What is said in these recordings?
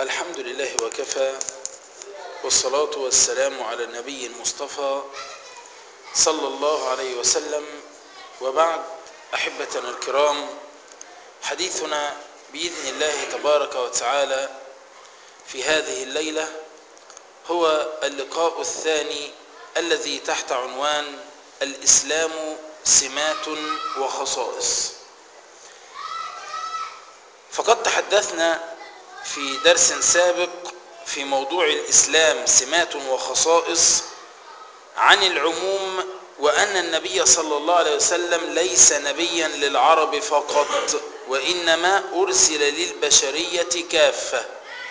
الحمد لله وكفى والصلاة والسلام على النبي المصطفى صلى الله عليه وسلم وبعد أحبتنا الكرام حديثنا بإذن الله تبارك وتعالى في هذه الليلة هو اللقاء الثاني الذي تحت عنوان الإسلام سمات وخصائص فقد تحدثنا في درس سابق في موضوع الإسلام سمات وخصائص عن العموم وأن النبي صلى الله عليه وسلم ليس نبيا للعرب فقط وإنما أرسل للبشرية كافة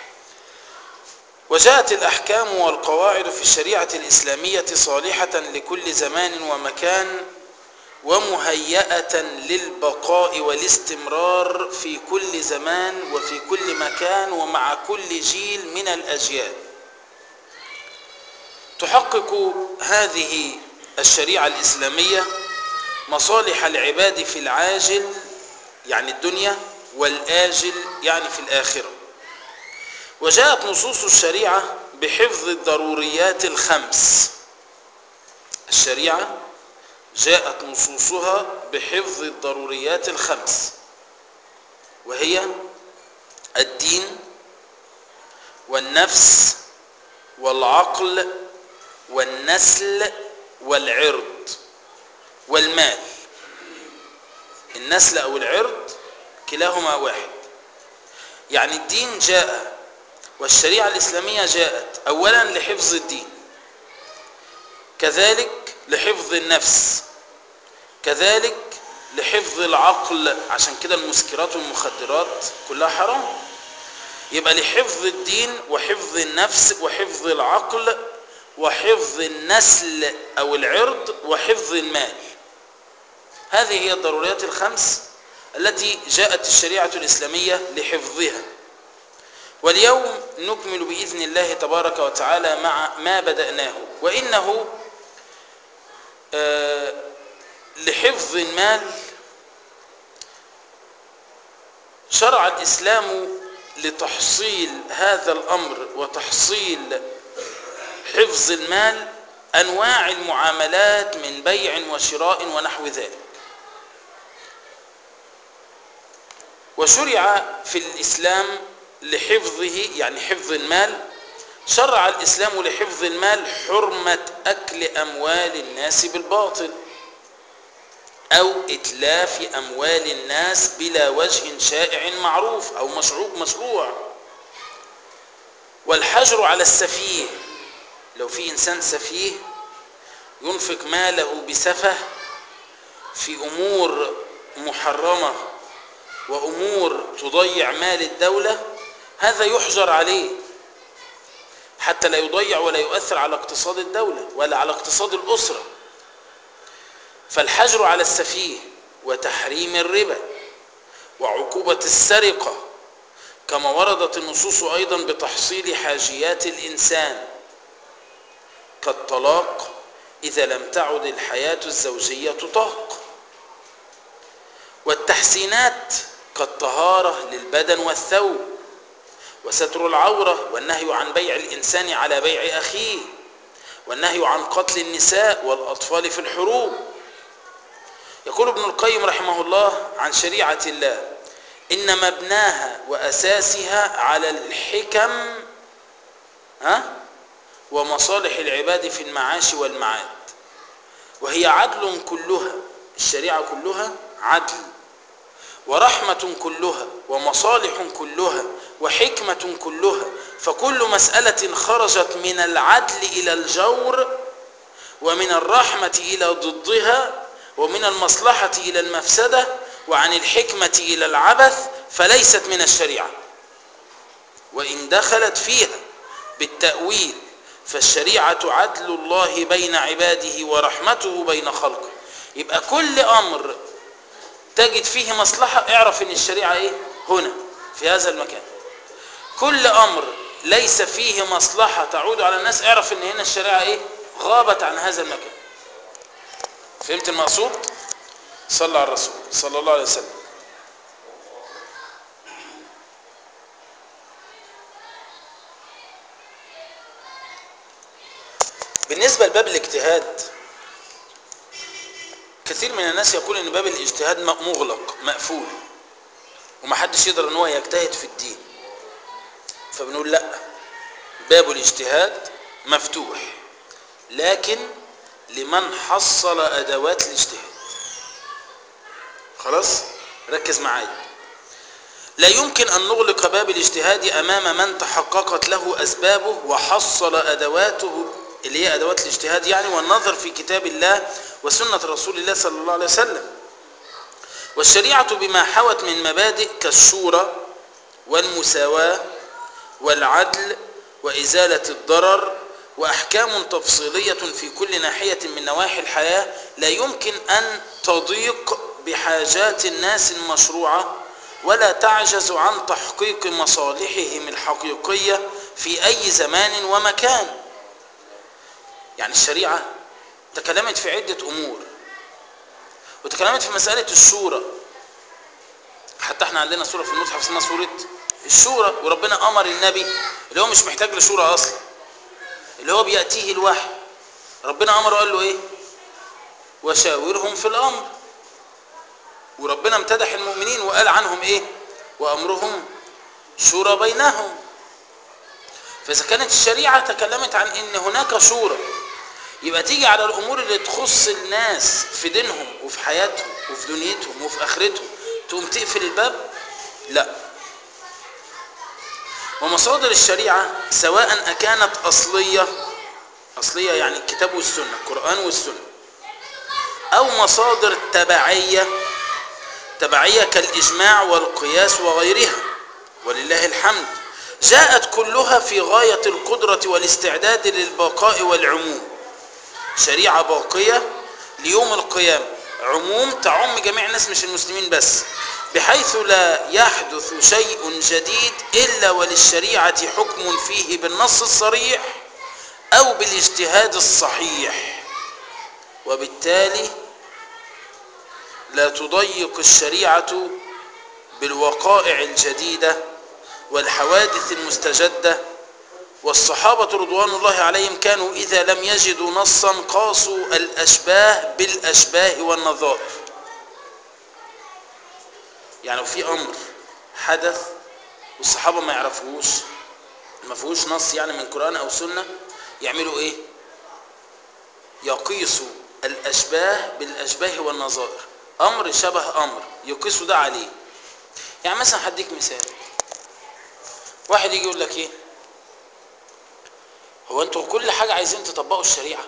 وجاءت الأحكام والقواعد في الشريعة الإسلامية صالحة لكل زمان ومكان ومهيئة للبقاء والاستمرار في كل زمان وفي كل مكان ومع كل جيل من الأجيال تحقق هذه الشريعة الإسلامية مصالح العباد في العاجل يعني الدنيا والآجل يعني في الآخرة وجاءت نصوص الشريعة بحفظ الضروريات الخمس الشريعة جاءت نصوصها بحفظ الضروريات الخمس وهي الدين والنفس والعقل والنسل والعرض والمال النسل أو العرض كلاهما واحد يعني الدين جاء والشريعة الإسلامية جاءت أولا لحفظ الدين كذلك لحفظ النفس كذلك لحفظ العقل عشان كده المسكرات والمخدرات كلها حرام يبقى لحفظ الدين وحفظ النفس وحفظ العقل وحفظ النسل أو العرض وحفظ المال هذه هي الضروريات الخمس التي جاءت الشريعة الإسلامية لحفظها واليوم نكمل بإذن الله تبارك وتعالى مع ما بدأناه وإنه آه لحفظ المال شرع الإسلام لتحصيل هذا الأمر وتحصيل حفظ المال أنواع المعاملات من بيع وشراء ونحو ذلك وشرع في الإسلام لحفظه يعني حفظ المال شرع الإسلام لحفظ المال حرمة أكل أموال الناس بالباطل أو إتلاف أموال الناس بلا وجه شائع معروف أو مشروع مشروع والحجر على السفيه لو في إنسان سفيه ينفق ماله بسفه في أمور محرمة وأمور تضيع مال الدولة هذا يحجر عليه حتى لا يضيع ولا يؤثر على اقتصاد الدولة ولا على اقتصاد الأسرة فالحجر على السفيه وتحريم الربا وعقوبة السرقة كما وردت النصوص أيضا بتحصيل حاجيات الإنسان كالطلاق إذا لم تعد الحياة الزوجية تطاق والتحسينات كالطهارة للبدن والثوب وستر العورة والنهي عن بيع الإنسان على بيع أخيه والنهي عن قتل النساء والأطفال في الحروب يقول ابن القيم رحمه الله عن شريعة الله إن مبناها وأساسها على الحكم ها ومصالح العباد في المعاش والمعاد وهي عدل كلها الشريعة كلها عدل ورحمة كلها ومصالح كلها وحكمة كلها فكل مسألة خرجت من العدل إلى الجور ومن الرحمة إلى ضدها ومن المصلحة إلى المفسدة وعن الحكمة إلى العبث فليست من الشريعة وإن دخلت فيها بالتأويل فالشريعة عدل الله بين عباده ورحمته بين خلقه يبقى كل أمر تجد فيه مصلحة اعرف ان الشريعة ايه هنا في هذا المكان كل امر ليس فيه مصلحة تعود على الناس اعرف ان هنا الشريعة ايه غابت عن هذا المكان فهمت المقصود صلى على الرسول صلى الله عليه وسلم بالنسبة لباب الاجتهاد كثير من الناس يقول ان باب الاجتهاد مغلق مقفول ومحدش يقدر ان هو يجتهد في الدين فبنقول لا باب الاجتهاد مفتوح لكن لمن حصل ادوات الاجتهاد خلاص ركز معايا لا يمكن ان نغلق باب الاجتهاد امام من تحققت له اسبابه وحصل ادواته اللي هي ادوات الاجتهاد يعني والنظر في كتاب الله وسنه رسول الله صلى الله عليه وسلم والشريعه بما حوت من مبادئ كالشورى والمساواه والعدل وازاله الضرر واحكام تفصيليه في كل ناحيه من نواحي الحياه لا يمكن ان تضيق بحاجات الناس المشروعه ولا تعجز عن تحقيق مصالحهم الحقيقيه في اي زمان ومكان يعني الشريعه تكلمت في عده امور وتكلمت في مساله الشورى حتى احنا عندنا سوره في المصحف اسمها سوره الشورى وربنا امر النبي اللي هو مش محتاج لشورى اصلا اللي هو بياتيه الوحي ربنا امره قال له ايه وشاورهم في الامر وربنا امتدح المؤمنين وقال عنهم ايه وامرهم شورى بينهم فاذا كانت الشريعه تكلمت عن ان هناك شورى يبقى تيجي على الامور اللي تخص الناس في دينهم وفي حياتهم وفي دنيتهم وفي اخرتهم تقوم تقفل الباب لا ومصادر الشريعه سواء اكانت اصليه اصليه يعني الكتاب والسنه القران والسنه او مصادر تبعيه تبعيه كالاجماع والقياس وغيرها ولله الحمد جاءت كلها في غايه القدره والاستعداد للبقاء والعموم شريعه باقيه ليوم القيامه عموم تعم جميع الناس مش المسلمين بس بحيث لا يحدث شيء جديد الا وللشريعه حكم فيه بالنص الصريح او بالاجتهاد الصحيح وبالتالي لا تضيق الشريعه بالوقائع الجديده والحوادث المستجده والصحابه رضوان الله عليهم كانوا اذا لم يجدوا نصا قاسوا الاشباه بالاشباه والنظائر يعني في امر حدث والصحابه ما يعرفوش ما فيهوش نص يعني من قران او سنه يعملوا ايه يقيسوا الاشباه بالاشباه والنظائر امر شبه امر يقيسوا ده عليه يعني مثلا هديك مثال واحد يجي يقول لك ايه هو انتوا كل حاجه عايزين تطبقوا الشريعه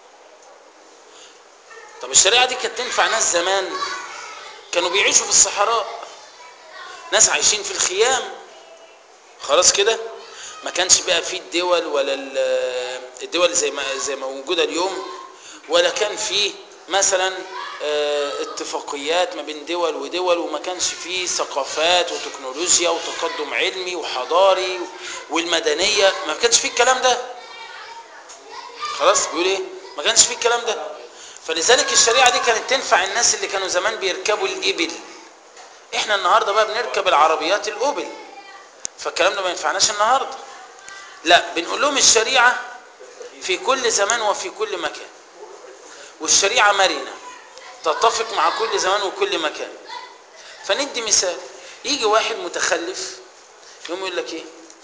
طب الشريعه دي كانت تنفع ناس زمان كانوا بيعيشوا في الصحراء ناس عايشين في الخيام خلاص كده ما كانش بقى فيه الدول ولا الدول زي ما زي ما موجوده اليوم ولا كان فيه مثلا اتفاقيات ما بين دول ودول وما كانش فيه ثقافات وتكنولوجيا وتقدم علمي وحضاري والمدنيه ما كانش فيه الكلام ده خلاص بيقول ايه ما كانش فيه الكلام ده فلذلك الشريعه دي كانت تنفع الناس اللي كانوا زمان بيركبوا الابل احنا النهارده بقى بنركب العربيات الاوبل فالكلام ده ما ينفعناش النهارده لا بنقول لهم الشريعه في كل زمان وفي كل مكان والشريعه مرنه تتفق مع كل زمان وكل مكان فندي مثال يجي واحد متخلف يقوم يقول لك ايه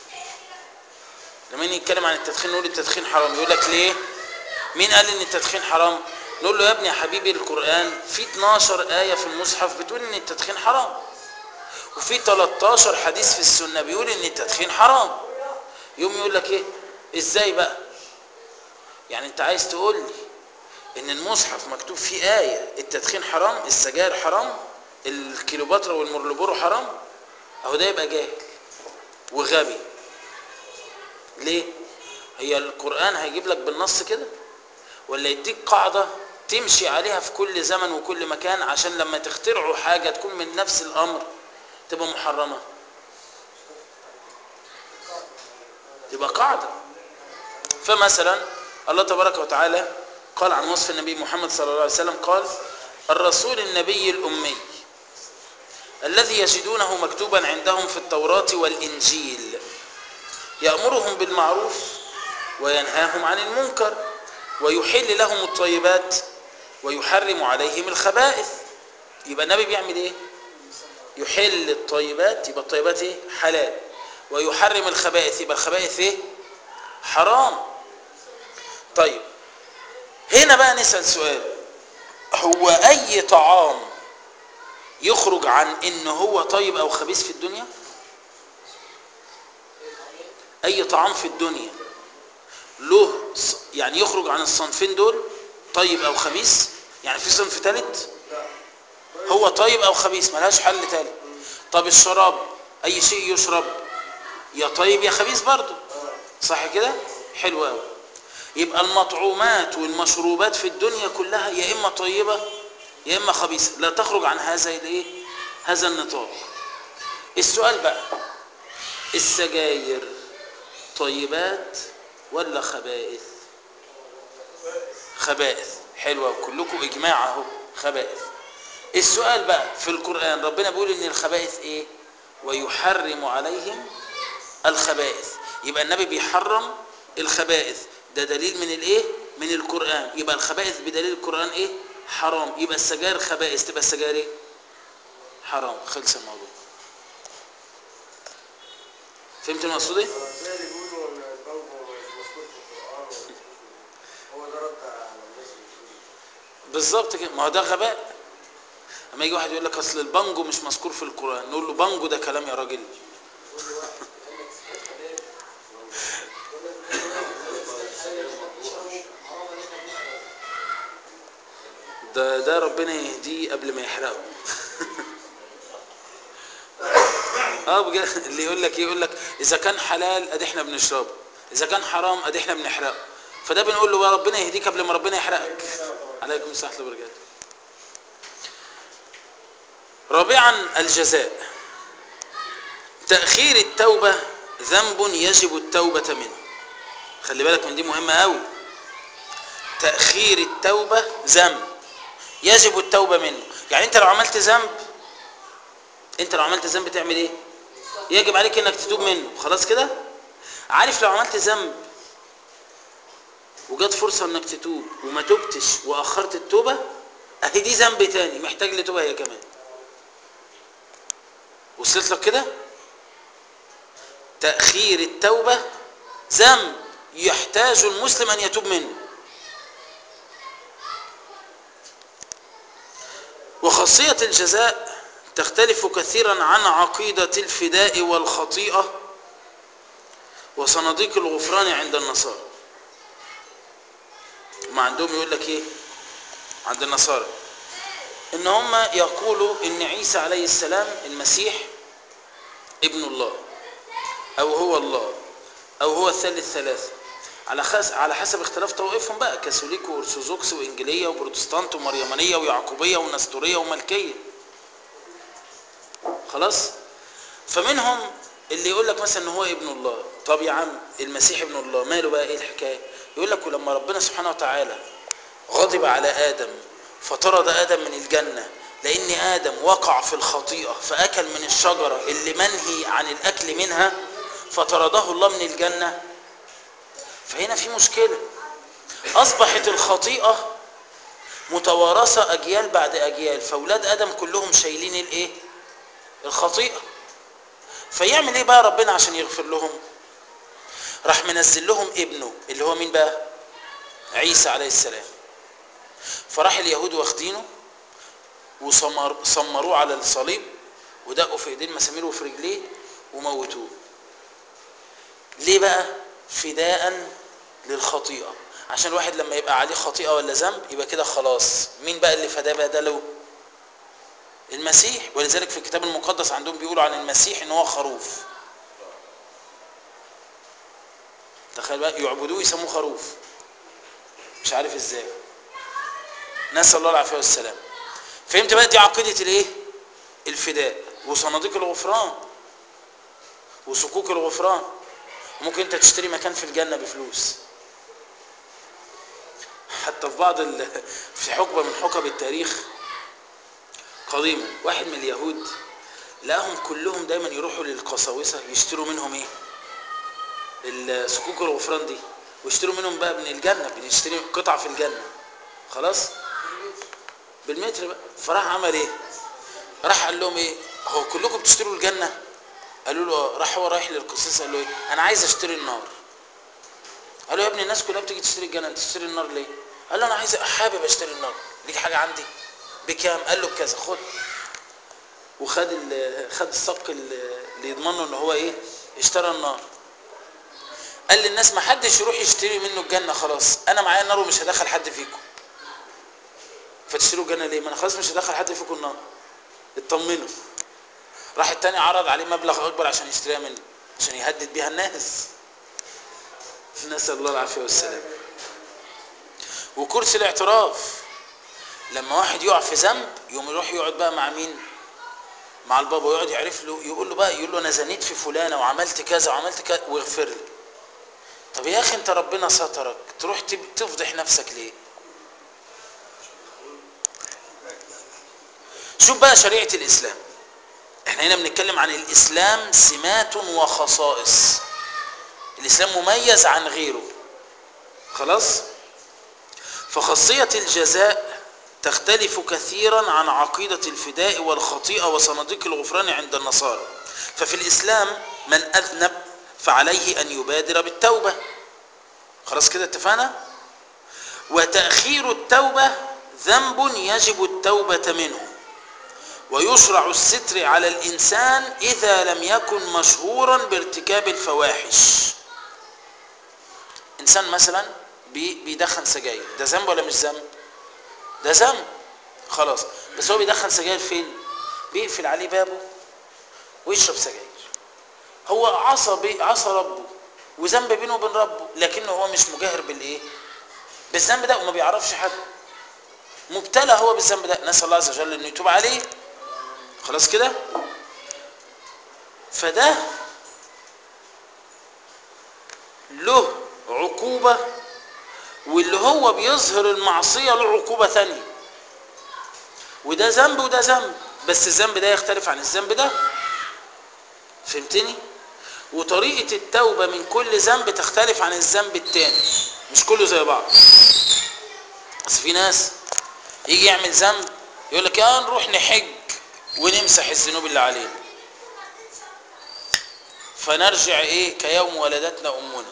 لما يتكلم عن التدخين نقول التدخين حرام يقول لك ليه مين قال ان التدخين حرام نقول له يا ابني يا حبيبي القرآن في 12 آية في المصحف بتقول ان التدخين حرام وفي 13 حديث في السنة بيقول ان التدخين حرام يوم يقول لك ايه ازاي بقى يعني انت عايز تقول لي ان المصحف مكتوب فيه آية التدخين حرام السجاير حرام الكيلوباترا والمرلبورو حرام اهو ده يبقى جاهل وغبي ليه هي القرآن هيجيب لك بالنص كده ولا يديك قاعدة تمشي عليها في كل زمن وكل مكان عشان لما تخترعوا حاجة تكون من نفس الأمر تبقى محرمة تبقى قاعدة فمثلا الله تبارك وتعالى قال عن وصف النبي محمد صلى الله عليه وسلم قال الرسول النبي الأمي الذي يجدونه مكتوبا عندهم في التوراة والإنجيل يأمرهم بالمعروف وينهاهم عن المنكر ويحل لهم الطيبات ويحرم عليهم الخبائث يبقى النبي بيعمل ايه يحل الطيبات يبقى الطيبات ايه حلال ويحرم الخبائث يبقى الخبائث ايه حرام طيب هنا بقى نسأل سؤال هو اي طعام يخرج عن ان هو طيب او خبيث في الدنيا اي طعام في الدنيا له ص- يعني يخرج عن الصنفين دول طيب او خبيث يعني في صنف ثالث هو طيب او خبيث ملهاش حل ثالث طب الشراب اي شيء يشرب يا طيب يا خبيث برضه صح كده حلو قوي يبقى المطعومات والمشروبات في الدنيا كلها يا اما طيبه يا اما خبيثه لا تخرج عن هذا الايه هذا النطاق السؤال بقى السجاير طيبات ولا خبائث خبائث حلوه وكلكم اجماع اهو خبائث السؤال بقى في القران ربنا بيقول ان الخبائث ايه ويحرم عليهم الخبائث يبقى النبي بيحرم الخبائث ده دليل من الايه من القران يبقى الخبائث بدليل القران ايه حرام يبقى السجاير خبائث تبقى السجاير ايه حرام خلص الموضوع فهمت المقصود ايه زي اللي بيقولوا ان البنك مش مذكور في القران هو ده رد على الناس اللي بتقول بالظبط كده ما هو ده غباء اما يجي واحد يقول لك اصل البانجو مش مذكور في القران نقول له بانجو ده كلام يا راجل ده ده ربنا يهديه قبل ما يحرقه اه بجد اللي يقول لك يقول لك اذا كان حلال ادي احنا بنشربه اذا كان حرام ادي احنا بنحرقه فده بنقول له بقى ربنا يهديك قبل ما ربنا يحرقك عليكم السلام ورحمه الله وبركاته رابعا الجزاء تأخير التوبة ذنب يجب التوبة منه خلي بالك من دي مهمة قوي تأخير التوبة ذنب يجب التوبة منه يعني انت لو عملت ذنب انت لو عملت ذنب تعمل ايه يجب عليك انك تتوب منه خلاص كده عارف لو عملت ذنب وجت فرصة انك تتوب وما تبتش واخرت التوبة اهي دي ذنب تاني محتاج لتوبة هي كمان وصلت لك كده تأخير التوبة ذنب يحتاج المسلم أن يتوب منه وخاصية الجزاء تختلف كثيرا عن عقيدة الفداء والخطيئة وصناديق الغفران عند النصارى ما عندهم يقول لك ايه عند النصارى ان هم يقولوا ان عيسى عليه السلام المسيح ابن الله او هو الله او هو الثالث ثلاثة على خاص على حسب اختلاف طوائفهم بقى كاثوليك وارثوذكس وانجيليه وبروتستانت ومريمانيه ويعقوبيه ونستوريه وملكيه خلاص فمنهم اللي يقول لك مثلا ان هو ابن الله طب يا عم المسيح ابن الله ماله بقى ايه الحكايه يقول لك ولما ربنا سبحانه وتعالى غضب على ادم فطرد ادم من الجنه لان ادم وقع في الخطيئه فاكل من الشجره اللي منهي عن الاكل منها فطرده الله من الجنه فهنا في مشكله اصبحت الخطيئه متوارثه اجيال بعد اجيال فاولاد ادم كلهم شايلين الايه الخطيئه فيعمل ايه بقى ربنا عشان يغفر لهم راح منزل لهم ابنه اللي هو مين بقى عيسى عليه السلام فراح اليهود واخدينه وصمر صمروه على الصليب ودقوا في ايديه المسامير وفي رجليه وموتوه ليه بقى فداء للخطيئه عشان الواحد لما يبقى عليه خطيئه ولا ذنب يبقى كده خلاص مين بقى اللي فداه بدله المسيح ولذلك في الكتاب المقدس عندهم بيقولوا عن المسيح ان هو خروف تخيل بقى يعبدوه يسموه خروف مش عارف ازاي نسال الله العافيه والسلام فهمت بقى دي عقيده الايه الفداء وصناديق الغفران وصكوك الغفران ممكن انت تشتري مكان في الجنه بفلوس حتى في بعض ال... في حقبه من حقب التاريخ قديما واحد من اليهود لقاهم كلهم دايما يروحوا للقساوسه يشتروا منهم ايه صكوك الغفران دي واشتروا منهم بقى من الجنة بنشتري قطع في الجنة خلاص بالمتر بقى فراح عمل ايه راح قال لهم ايه هو كلكم بتشتروا الجنة قالوا له آه. راح هو رايح للقسيس قال له ايه انا عايز اشتري النار قال له يا ابني الناس كلها بتيجي تشتري الجنة انت تشتري النار ليه قال له انا عايز حابب اشتري النار ليك حاجة عندي بكام قال له بكذا خد وخد ال- خد الصك ال- اللي يضمنه ان هو ايه اشترى النار قال للناس ما حدش يروح يشتري منه الجنة خلاص انا معايا النار ومش هدخل حد فيكم فتشتروا الجنة ليه ما انا خلاص مش هدخل حد فيكم النار اطمنوا راح التاني عرض عليه مبلغ اكبر عشان يشتريها منه عشان يهدد بيها الناس نسأل الله العافية والسلام وكرسي الاعتراف لما واحد يقع في ذنب يقوم يروح يقعد بقى مع مين مع البابا ويقعد يعرف له يقول له بقى يقول له انا زنيت في فلانه وعملت كذا وعملت كذا واغفر لي طب يا اخي انت ربنا سترك تروح تب- تفضح نفسك ليه شوف بقى شريعه الاسلام احنا هنا بنتكلم عن الاسلام سمات وخصائص الاسلام مميز عن غيره خلاص فخاصيه الجزاء تختلف كثيرا عن عقيدة الفداء والخطيئة وصناديق الغفران عند النصارى ففي الإسلام من أذنب فعليه أن يبادر بالتوبة خلاص كده اتفقنا وتأخير التوبة ذنب يجب التوبة منه ويشرع الستر على الإنسان إذا لم يكن مشهورا بارتكاب الفواحش إنسان مثلا بي- بيدخن سجاير ده ذنب ولا مش ذنب ده ذنب خلاص بس هو بيدخن سجاير فين بيقفل عليه بابه ويشرب سجاير هو عصى بي- عصى ربه وذنب بينه وبين ربه لكنه هو مش مجاهر بالايه بالذنب ده وما بيعرفش حد مبتلى هو بالذنب ده نسال الله عز وجل انه يتوب عليه خلاص كده فده له عقوبه واللي هو بيظهر المعصيه له عقوبه ثانيه وده ذنب وده ذنب بس الذنب ده يختلف عن الذنب ده فهمتني وطريقة التوبة من كل ذنب تختلف عن الذنب التاني مش كله زي بعض بس في ناس يجي يعمل ذنب يقول لك يا نروح نحج ونمسح الذنوب اللي علينا فنرجع ايه كيوم ولدتنا امنا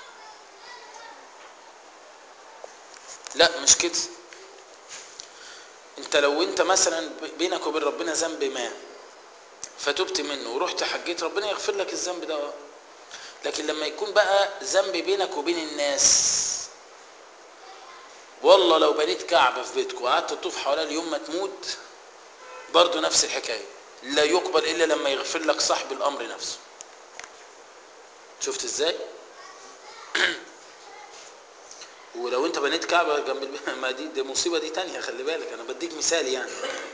لا مش كده انت لو انت مثلا بينك وبين ربنا ذنب ما فتبت منه ورحت حجيت ربنا يغفر لك الذنب ده اه لكن لما يكون بقى ذنب بينك وبين الناس والله لو بنيت كعبة في بيتك وقعدت تطوف حواليها اليوم ما تموت برضه نفس الحكاية لا يقبل إلا لما يغفر لك صاحب الأمر نفسه شفت ازاي ولو انت بنيت كعبة جنب الب- ما دي دي مصيبة دي تانية خلي بالك انا بديك مثال يعني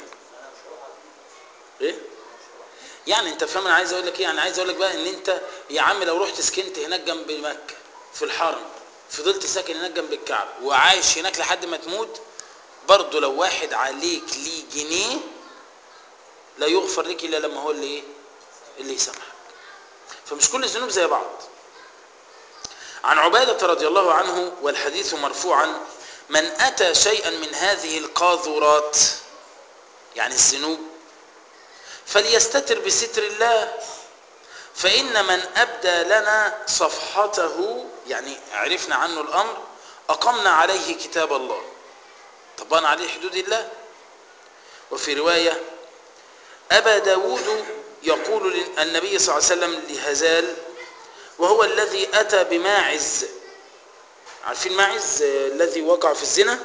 ايه يعني انت فاهم انا عايز اقول لك ايه انا عايز اقول لك بقى ان انت يا عم لو رحت سكنت هناك جنب مكة في الحرم فضلت ساكن هناك جنب الكعبة وعايش هناك لحد ما تموت برضه لو واحد عليك ليه جنيه لا يغفر لك الا لما هو اللي ايه اللي يسامحك فمش كل الذنوب زي بعض عن عبادة رضي الله عنه والحديث مرفوعا من أتى شيئا من هذه القاذورات يعني الذنوب فليستتر بستر الله فإن من أبدى لنا صفحته يعني عرفنا عنه الأمر أقمنا عليه كتاب الله طبقنا عليه حدود الله وفي رواية أبا داود يقول للنبي صلى الله عليه وسلم لهزال وهو الذي أتى بماعز عارفين ماعز آه، الذي وقع في الزنا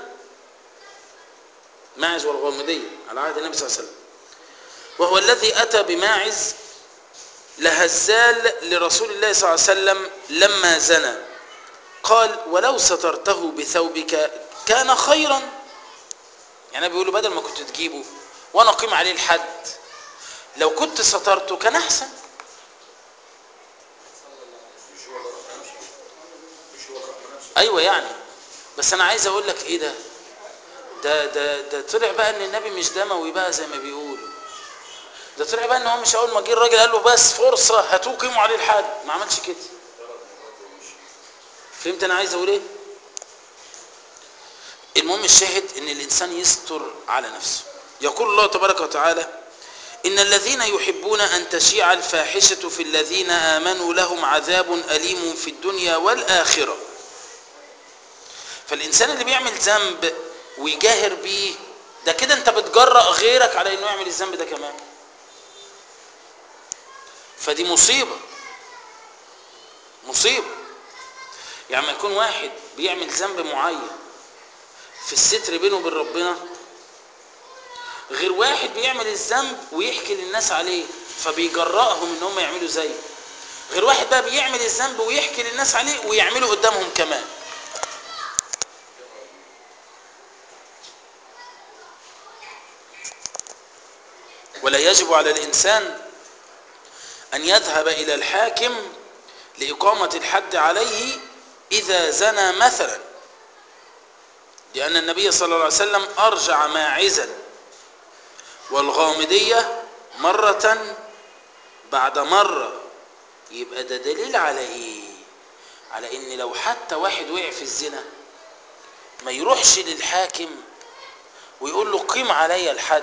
ماعز والغامدية على عهد النبي صلى الله عليه وسلم وهو الذي أتى بماعز لهزال لرسول الله صلى الله عليه وسلم لما زنى قال ولو سترته بثوبك كان خيرا يعني بيقول له بدل ما كنت تجيبه وانا اقيم عليه الحد لو كنت سترته كان احسن مش هو ضرب نفسه مش هو ضرب نفسه ايوه يعني بس انا عايز اقول لك ايه ده ده ده ده طلع بقى ان النبي مش دموي بقى زي ما بيقولوا ده طلع بقى ان هو مش اول ما جه الراجل قال له بس فرصه هاتوه قيموا عليه الحد ما عملش كده فهمت انا عايز اقول ايه المهم الشاهد ان الانسان يستر على نفسه يقول الله تبارك وتعالى ان الذين يحبون ان تشيع الفاحشه في الذين امنوا لهم عذاب اليم في الدنيا والاخره فالانسان اللي بيعمل ذنب ويجاهر بيه ده كده انت بتجرأ غيرك على انه يعمل الذنب ده كمان فدي مصيبه مصيبه يعني ما يكون واحد بيعمل ذنب معين في الستر بينه وبين ربنا غير واحد بيعمل الذنب ويحكي للناس عليه فبيجرأهم ان هم يعملوا زيه غير واحد بقى بيعمل الذنب ويحكي للناس عليه ويعمله قدامهم كمان ولا يجب على الإنسان أن يذهب إلى الحاكم لإقامة الحد عليه إذا زنى مثلا لأن النبي صلى الله عليه وسلم أرجع ماعزا والغامدية مرة بعد مرة يبقى ده دليل على إيه على إن لو حتى واحد وقع في الزنا ما يروحش للحاكم ويقول له قيم عليا الحد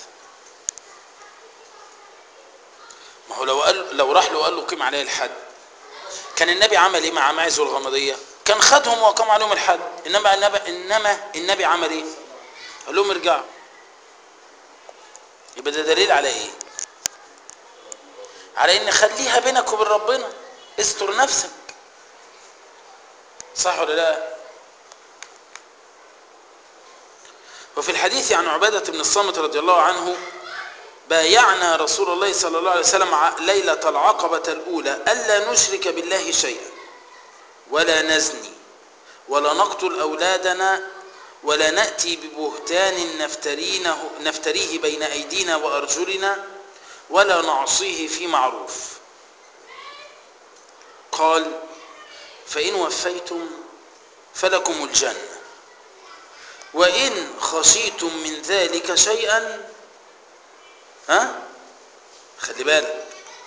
ما هو لو قال لو راح له وقال له قيم عليا الحد كان النبي عمل ايه مع معز والغامضيه كان خدهم وقام عليهم الحد انما النبي انما النبي عمل ايه قال لهم ارجعوا يبقى ده دليل على ايه على ان خليها بينك وبين ربنا استر نفسك صح ولا لا وفي الحديث عن عبادة بن الصامت رضي الله عنه بايعنا رسول الله صلى الله عليه وسلم ليلة العقبة الأولى ألا نشرك بالله شيئا ولا نزني ولا نقتل أولادنا ولا نأتي ببهتان نفترينه نفتريه بين أيدينا وأرجلنا ولا نعصيه في معروف قال فإن وفيتم فلكم الجنة وإن خشيتم من ذلك شيئا ها خلي بالك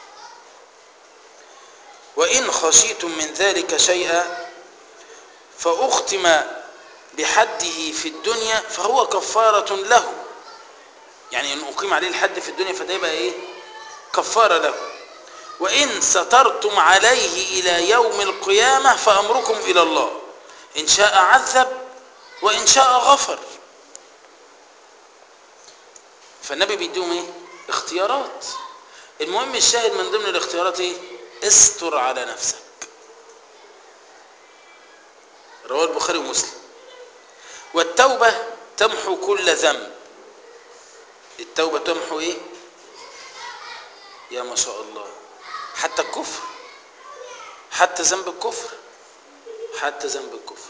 وإن خشيتم من ذلك شيئا فأختم بحده في الدنيا فهو كفارة له يعني إن أقيم عليه الحد في الدنيا فده يبقى إيه كفارة له وإن سترتم عليه إلى يوم القيامة فأمركم إلى الله إن شاء عذب وإن شاء غفر فالنبي بيديهم إيه اختيارات المهم الشاهد من ضمن الاختيارات ايه استر على نفسك رواه البخاري ومسلم والتوبة تمحو كل ذنب التوبة تمحو ايه يا ما شاء الله حتى الكفر حتى ذنب الكفر حتى ذنب الكفر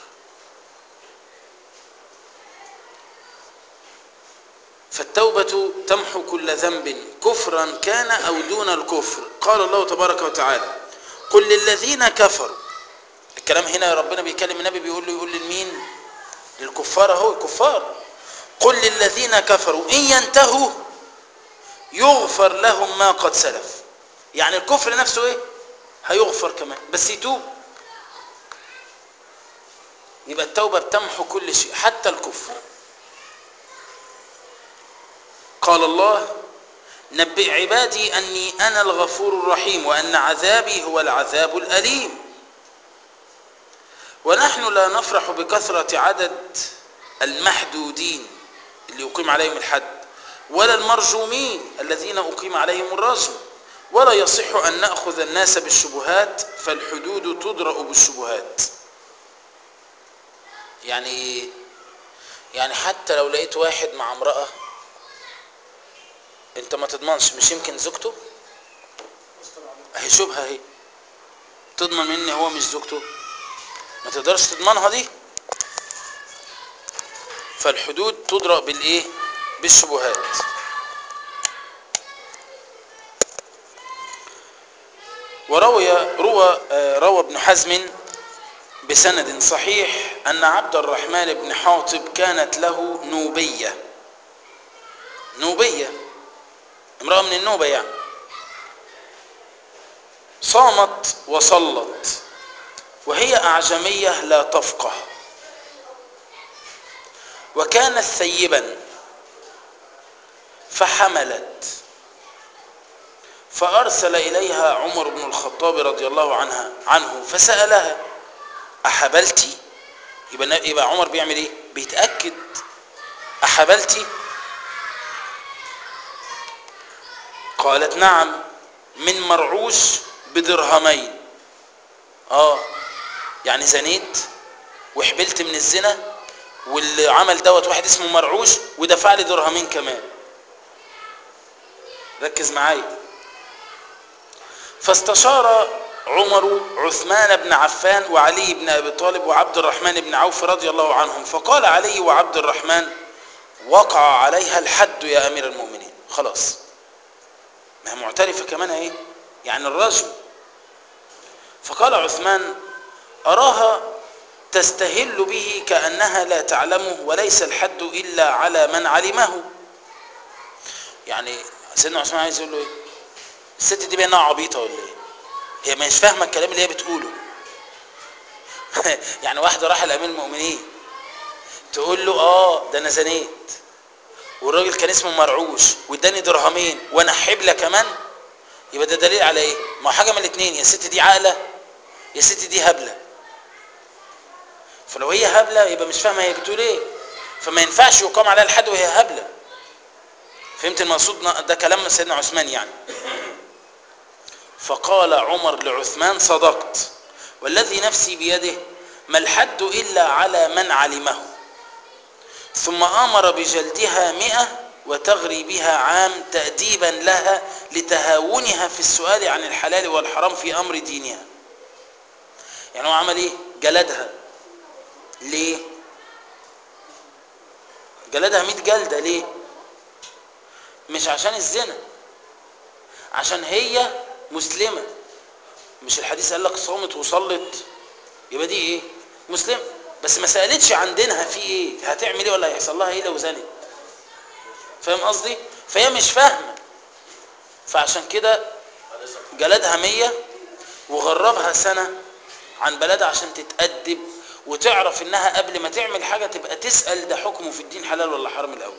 فالتوبة تمحو كل ذنب كفرا كان أو دون الكفر قال الله تبارك وتعالى قل للذين كفروا الكلام هنا ربنا بيكلم النبي بيقول له يقول للمين للكفار اهو الكفار قل للذين كفروا إن ينتهوا يغفر لهم ما قد سلف يعني الكفر نفسه ايه هيغفر كمان بس يتوب يبقى التوبة بتمحو كل شيء حتى الكفر قال الله نبئ عبادي أني أنا الغفور الرحيم وأن عذابي هو العذاب الأليم ونحن لا نفرح بكثرة عدد المحدودين اللي يقيم عليهم الحد ولا المرجومين الذين أقيم عليهم الرجم ولا يصح أن نأخذ الناس بالشبهات فالحدود تدرأ بالشبهات يعني يعني حتى لو لقيت واحد مع امرأة انت ما تضمنش مش يمكن زوجته اهي شبهه اهي تضمن ان هو مش زوجته ما تقدرش تضمنها دي فالحدود تدرأ بالايه بالشبهات وروي روى روى ابن حزم بسند صحيح أن عبد الرحمن بن حاطب كانت له نوبية نوبية امرأة من النوبة يعني صامت وصلت وهي أعجمية لا تفقه وكانت ثيبا فحملت فأرسل إليها عمر بن الخطاب رضي الله عنها عنه فسألها أحبلتي يبقى, يبقى عمر بيعمل إيه بيتأكد أحبلتي قالت نعم من مرعوش بدرهمين اه يعني زنيت وحبلت من الزنا واللي عمل دوت واحد اسمه مرعوش ودفع لي درهمين كمان ركز معايا فاستشار عمر عثمان بن عفان وعلي بن ابي طالب وعبد الرحمن بن عوف رضي الله عنهم فقال علي وعبد الرحمن وقع عليها الحد يا امير المؤمنين خلاص ما هي معترفه كمان ايه يعني الرجم فقال عثمان اراها تستهل به كانها لا تعلمه وليس الحد الا على من علمه يعني سيدنا عثمان عايز يقول له ايه الست دي بانها عبيطه ولا ايه هي مش فاهمه الكلام اللي هي بتقوله يعني واحده راح لامير المؤمنين تقول له اه ده انا زنيت والراجل كان اسمه مرعوش واداني درهمين وانا حبله كمان يبقى ده دليل على ايه ما هو حاجه من الاثنين يا ست دي عاقله يا ست دي هبله فلو هي هبله يبقى مش فاهمه هي بتقول ايه فما ينفعش يقام عليها الحد وهي هبله فهمت المقصود ده كلام سيدنا عثمان يعني فقال عمر لعثمان صدقت والذي نفسي بيده ما الحد إلا على من علمه ثم آمر بجلدها مئة وتغريبها عام تأديبا لها لتهاونها في السؤال عن الحلال والحرام في أمر دينها يعني هو عمل ايه جلدها ليه جلدها 100 جلدة ليه مش عشان الزنا عشان هي مسلمة مش الحديث قال لك صامت وصلت يبقى دي ايه مسلم بس ما سألتش عن دينها في ايه هتعمل ايه ولا هيحصل لها ايه لو زنت فاهم قصدي فهي مش فاهمة فعشان كده جلدها مية وغربها سنة عن بلدها عشان تتأدب وتعرف انها قبل ما تعمل حاجة تبقى تسأل ده حكمه في الدين حلال ولا حرام الاول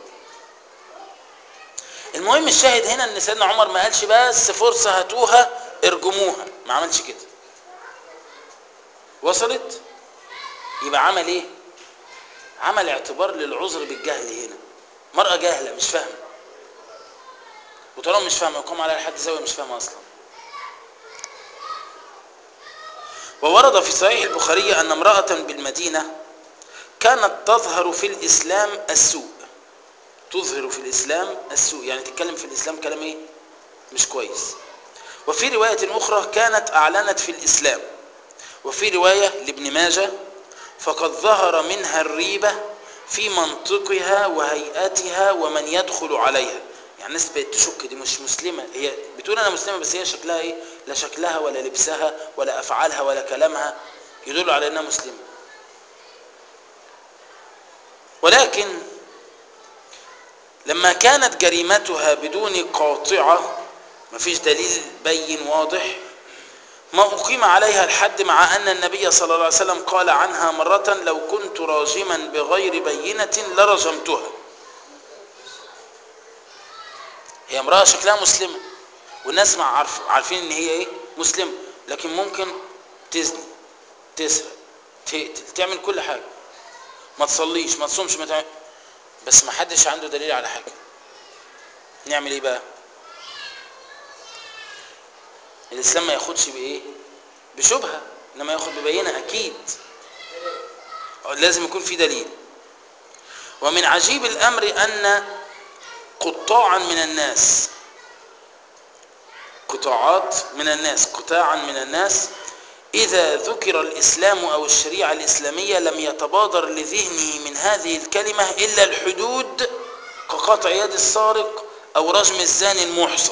المهم الشاهد هنا ان سيدنا عمر ما قالش بس فرصة هاتوها ارجموها ما عملش كده وصلت يبقى عمل ايه عمل اعتبار للعذر بالجهل هنا مرأة جاهلة مش فاهمة وطالما مش فاهمة يقوم عليها حد زاوية مش فاهمة اصلا وورد في صحيح البخاري ان امرأة بالمدينة كانت تظهر في الاسلام السوء تظهر في الإسلام السوء يعني تتكلم في الإسلام كلام إيه؟ مش كويس وفي رواية أخرى كانت أعلنت في الإسلام وفي رواية لابن ماجه فقد ظهر منها الريبة في منطقها وهيئتها ومن يدخل عليها يعني الناس بقت تشك دي مش مسلمة هي بتقول أنا مسلمة بس هي شكلها إيه لا شكلها ولا لبسها ولا أفعالها ولا كلامها يدل على أنها مسلمة ولكن لما كانت جريمتها بدون قاطعة مفيش دليل بين واضح ما أقيم عليها الحد مع أن النبي صلى الله عليه وسلم قال عنها مرة لو كنت راجما بغير بينة لرجمتها هي امرأة شكلها مسلمة والناس مع عارف عارفين ان هي ايه مسلمة لكن ممكن تزني تسرق تقتل تعمل كل حاجة ما تصليش ما تصومش ما تعمل بس ما حدش عنده دليل على حاجة نعمل ايه بقى الاسلام ما ياخدش بايه بشبهة انما ياخد ببينة اكيد لازم يكون في دليل ومن عجيب الامر ان قطاعا من الناس قطاعات من الناس قطاعا من الناس إذا ذكر الإسلام أو الشريعة الإسلامية لم يتبادر لذهنه من هذه الكلمة إلا الحدود كقطع يد السارق أو رجم الزاني المحصن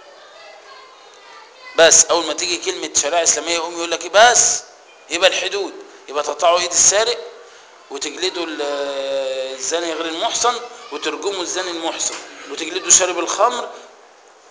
بس أول ما تيجي كلمة شريعة إسلامية يقوم يقول لك بس يبقى الحدود يبقى تقطعوا إيد السارق وتجلدوا الزاني غير المحصن وترجموا الزاني المحصن وتجلدوا شارب الخمر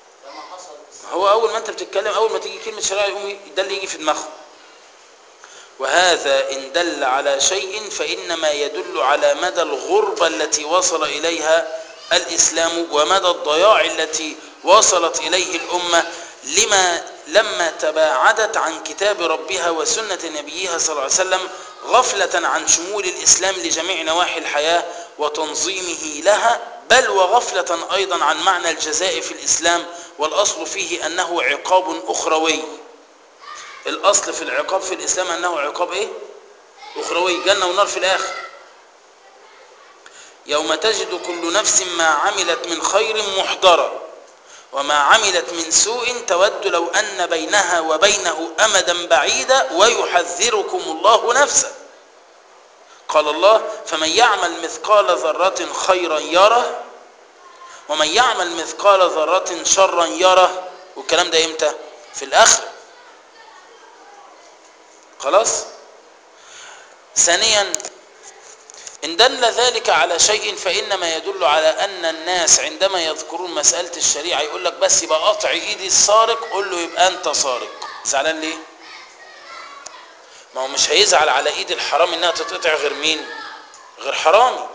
هو أول ما أنت بتتكلم أول ما تيجي كلمة شريعة يقوم ده اللي يجي في دماغه وهذا إن دل على شيء فإنما يدل على مدى الغربة التي وصل إليها الإسلام ومدى الضياع التي وصلت إليه الأمة لما لما تباعدت عن كتاب ربها وسنة نبيها صلى الله عليه وسلم غفلة عن شمول الإسلام لجميع نواحي الحياة وتنظيمه لها بل وغفلة أيضا عن معنى الجزاء في الإسلام والأصل فيه أنه عقاب أخروي الأصل في العقاب في الإسلام أنه عقاب إيه؟ أخروي جنة ونار في الآخر يوم تجد كل نفس ما عملت من خير محضرا وما عملت من سوء تود لو أن بينها وبينه أمدا بعيدا ويحذركم الله نفسه قال الله فمن يعمل مثقال ذرة خيرا يره ومن يعمل مثقال ذرة شرا يره والكلام ده امتى في الآخرة خلاص ثانيا إن دل ذلك على شيء فإنما يدل على أن الناس عندما يذكرون مسألة الشريعة يقول لك بس يبقى قطع إيدي السارق قول له يبقى أنت سارق زعلان ليه؟ ما هو مش هيزعل على إيد الحرام إنها تتقطع غير مين؟ غير حرامي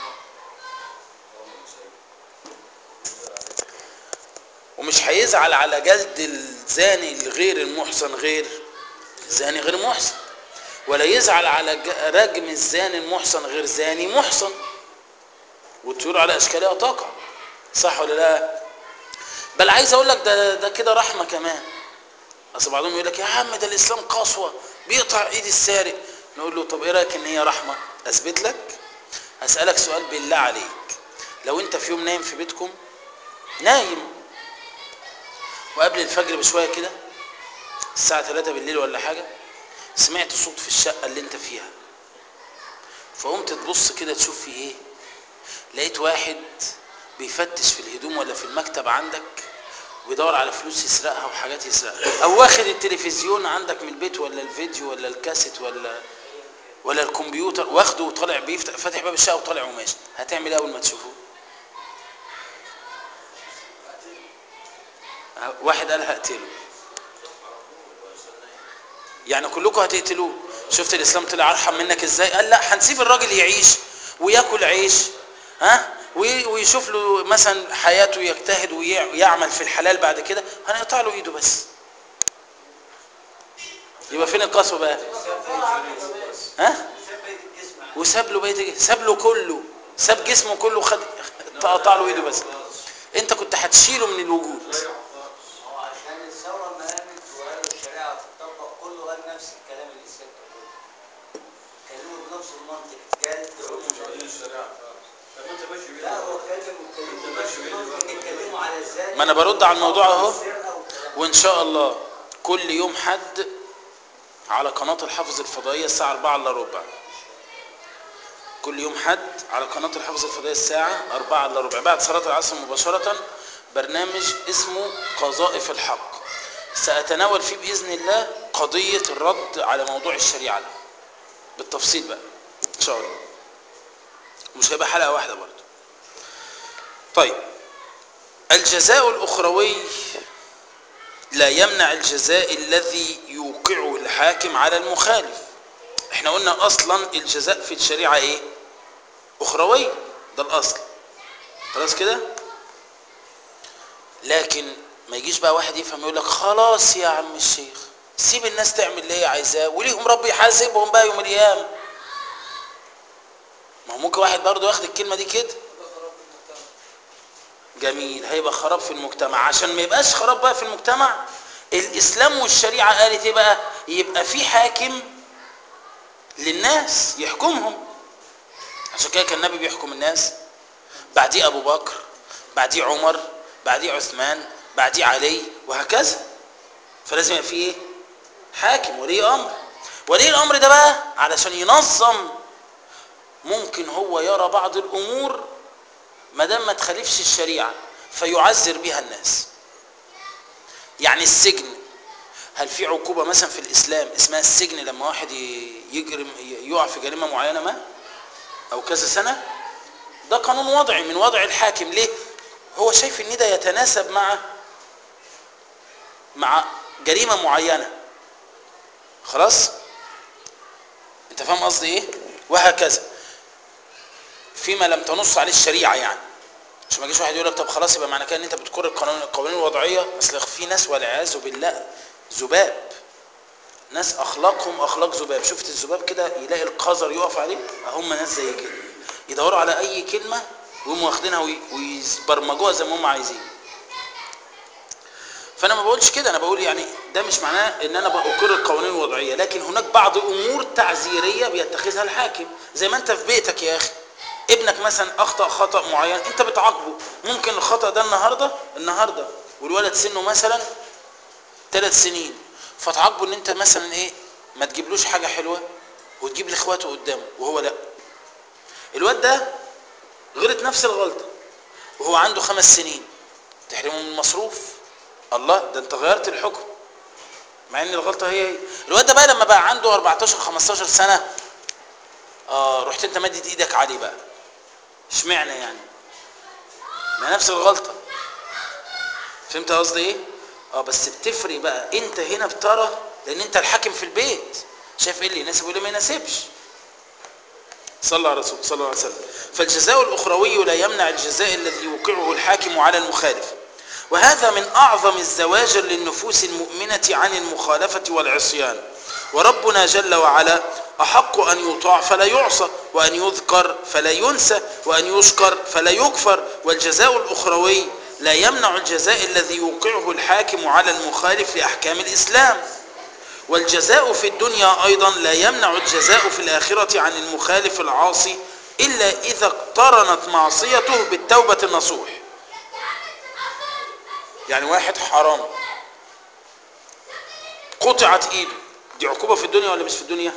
ومش هيزعل على جلد الزاني الغير المحسن غير زاني غير محسن ولا يزعل على ج- رجم الزاني المحسن غير زاني محسن والطيور على اشكالها تقع صح ولا لا بل عايز اقول لك ده ده كده رحمه كمان اصل بعضهم يقول لك يا عم ده الاسلام قسوه بيقطع ايد السارق نقول له طب ايه رايك ان هي رحمه اثبت لك هسالك سؤال بالله عليك لو انت في يوم نايم في بيتكم نايم وقبل الفجر بشويه كده الساعه 3 بالليل ولا حاجه سمعت صوت في الشقة اللي انت فيها فقمت تبص كده تشوف في ايه لقيت واحد بيفتش في الهدوم ولا في المكتب عندك وبيدور على فلوس يسرقها وحاجات يسرقها او واخد التلفزيون عندك من البيت ولا الفيديو ولا الكاسيت ولا ولا الكمبيوتر واخده وطالع بيفتح فاتح باب الشقه وطالع وماشي هتعمل ايه اول ما تشوفه واحد قال هقتله يعني كلكم هتقتلوه شفت الاسلام طلع ارحم منك ازاي قال لا هنسيب الراجل يعيش وياكل عيش ها وي- ويشوف له مثلا حياته يجتهد ويعمل في الحلال بعد كده هنقطع له ايده بس يبقى فين القسوه بقى ها وساب له بيت ساب له كله ساب جسمه كله خد قطع له ايده بس انت كنت هتشيله من الوجود هو عشان الثوره ما قامت وقالوا الشريعه تطبق كله قال نفس الكلام اللي الست بتقوله كلموا بنفس المنطق جلد عموما لا هو اتكلم واتكلموا بنفس المنطق اتكلموا على الزاد ما أنا برد على الموضوع أهو. والسرقة والكلام. وان شاء الله كل يوم حد على قناة الحافظ الفضائية الساعة 4 الا ربع كل يوم حد على قناة الحافظ الفضائية الساعة 4 الا ربع بعد صلاة العصر مباشرة برنامج اسمه قذائف الحق سأتناول فيه بإذن الله قضية الرد على موضوع الشريعة ده بالتفصيل بقى إن شاء الله مش هيبقى حلقة واحدة برضه طيب الجزاء الأخروي لا يمنع الجزاء الذي يوقعه الحاكم على المخالف احنا قلنا اصلا الجزاء في الشريعة ايه اخروي ده الاصل خلاص كده لكن ما يجيش بقى واحد يفهم يقول لك خلاص يا عم الشيخ سيب الناس تعمل اللي هي عايزاه وليهم رب يحاسبهم بقى يوم القيامه ما هو ممكن واحد برضه ياخد الكلمه دي كده جميل هيبقى خراب في المجتمع عشان ما يبقاش خراب بقى في المجتمع الاسلام والشريعه قالت ايه بقى يبقى في حاكم للناس يحكمهم عشان كده كان النبي بيحكم الناس بعديه ابو بكر بعديه عمر بعديه عثمان بعديه علي وهكذا فلازم يبقى في ايه حاكم ولي امر ولي الامر ده بقى علشان ينظم ممكن هو يرى بعض الامور ما دام ما تخالفش الشريعه فيعذر بها الناس يعني السجن هل في عقوبه مثلا في الاسلام اسمها السجن لما واحد ي- يجرم ي- يقع في جريمه معينه ما او كذا سنه ده قانون وضعي من وضع الحاكم ليه هو شايف ان ده يتناسب مع مع جريمه معينه خلاص انت فاهم قصدي ايه وهكذا فيما لم تنص عليه الشريعه يعني مش ما يجيش واحد يقول لك طب خلاص يبقى معنى كده ان انت بتكر القانون القوانين الوضعيه اصل في ناس والعياذ بالله ذباب ناس اخلاقهم اخلاق ذباب شفت الذباب كده يلاقي القذر يقف عليه هم ناس زي كده يدوروا على اي كلمه ويقوموا واخدينها وي- ويبرمجوها زي ما هم عايزين فانا ما بقولش كده انا بقول يعني ده مش معناه ان انا بأقر القوانين الوضعيه لكن هناك بعض امور تعزيريه بيتخذها الحاكم زي ما انت في بيتك يا اخي ابنك مثلا اخطا خطا معين انت بتعاقبه ممكن الخطا ده النهارده النهارده والولد سنه مثلا ثلاث سنين فتعاقبه ان انت مثلا ايه ما تجيبلوش حاجه حلوه وتجيب لاخواته قدامه وهو لا الواد ده غلط نفس الغلطه وهو عنده خمس سنين تحرمه من المصروف الله ده انت غيرت الحكم مع ان الغلطه هي هي الواد ده بقى لما بقى عنده 14 15 سنه اه رحت انت مدد ايدك عليه بقى اشمعنى يعني ما نفس الغلطه فهمت قصدي ايه اه بس بتفرق بقى انت هنا بترى لان انت الحاكم في البيت شايف ايه اللي يناسب وايه اللي ما يناسبش صلى على رسول صلى الله عليه وسلم فالجزاء الأخروي لا يمنع الجزاء الذي يوقعه الحاكم على المخالف وهذا من أعظم الزواجر للنفوس المؤمنة عن المخالفة والعصيان وربنا جل وعلا أحق أن يطاع فلا يعصى وأن يذكر فلا ينسى وأن يشكر فلا يكفر والجزاء الأخروي لا يمنع الجزاء الذي يوقعه الحاكم على المخالف لأحكام الإسلام والجزاء في الدنيا أيضا لا يمنع الجزاء في الآخرة عن المخالف العاصي إلا إذا اقترنت معصيته بالتوبة النصوح يعني واحد حرام قطعت ايده دي عقوبة في الدنيا ولا مش في الدنيا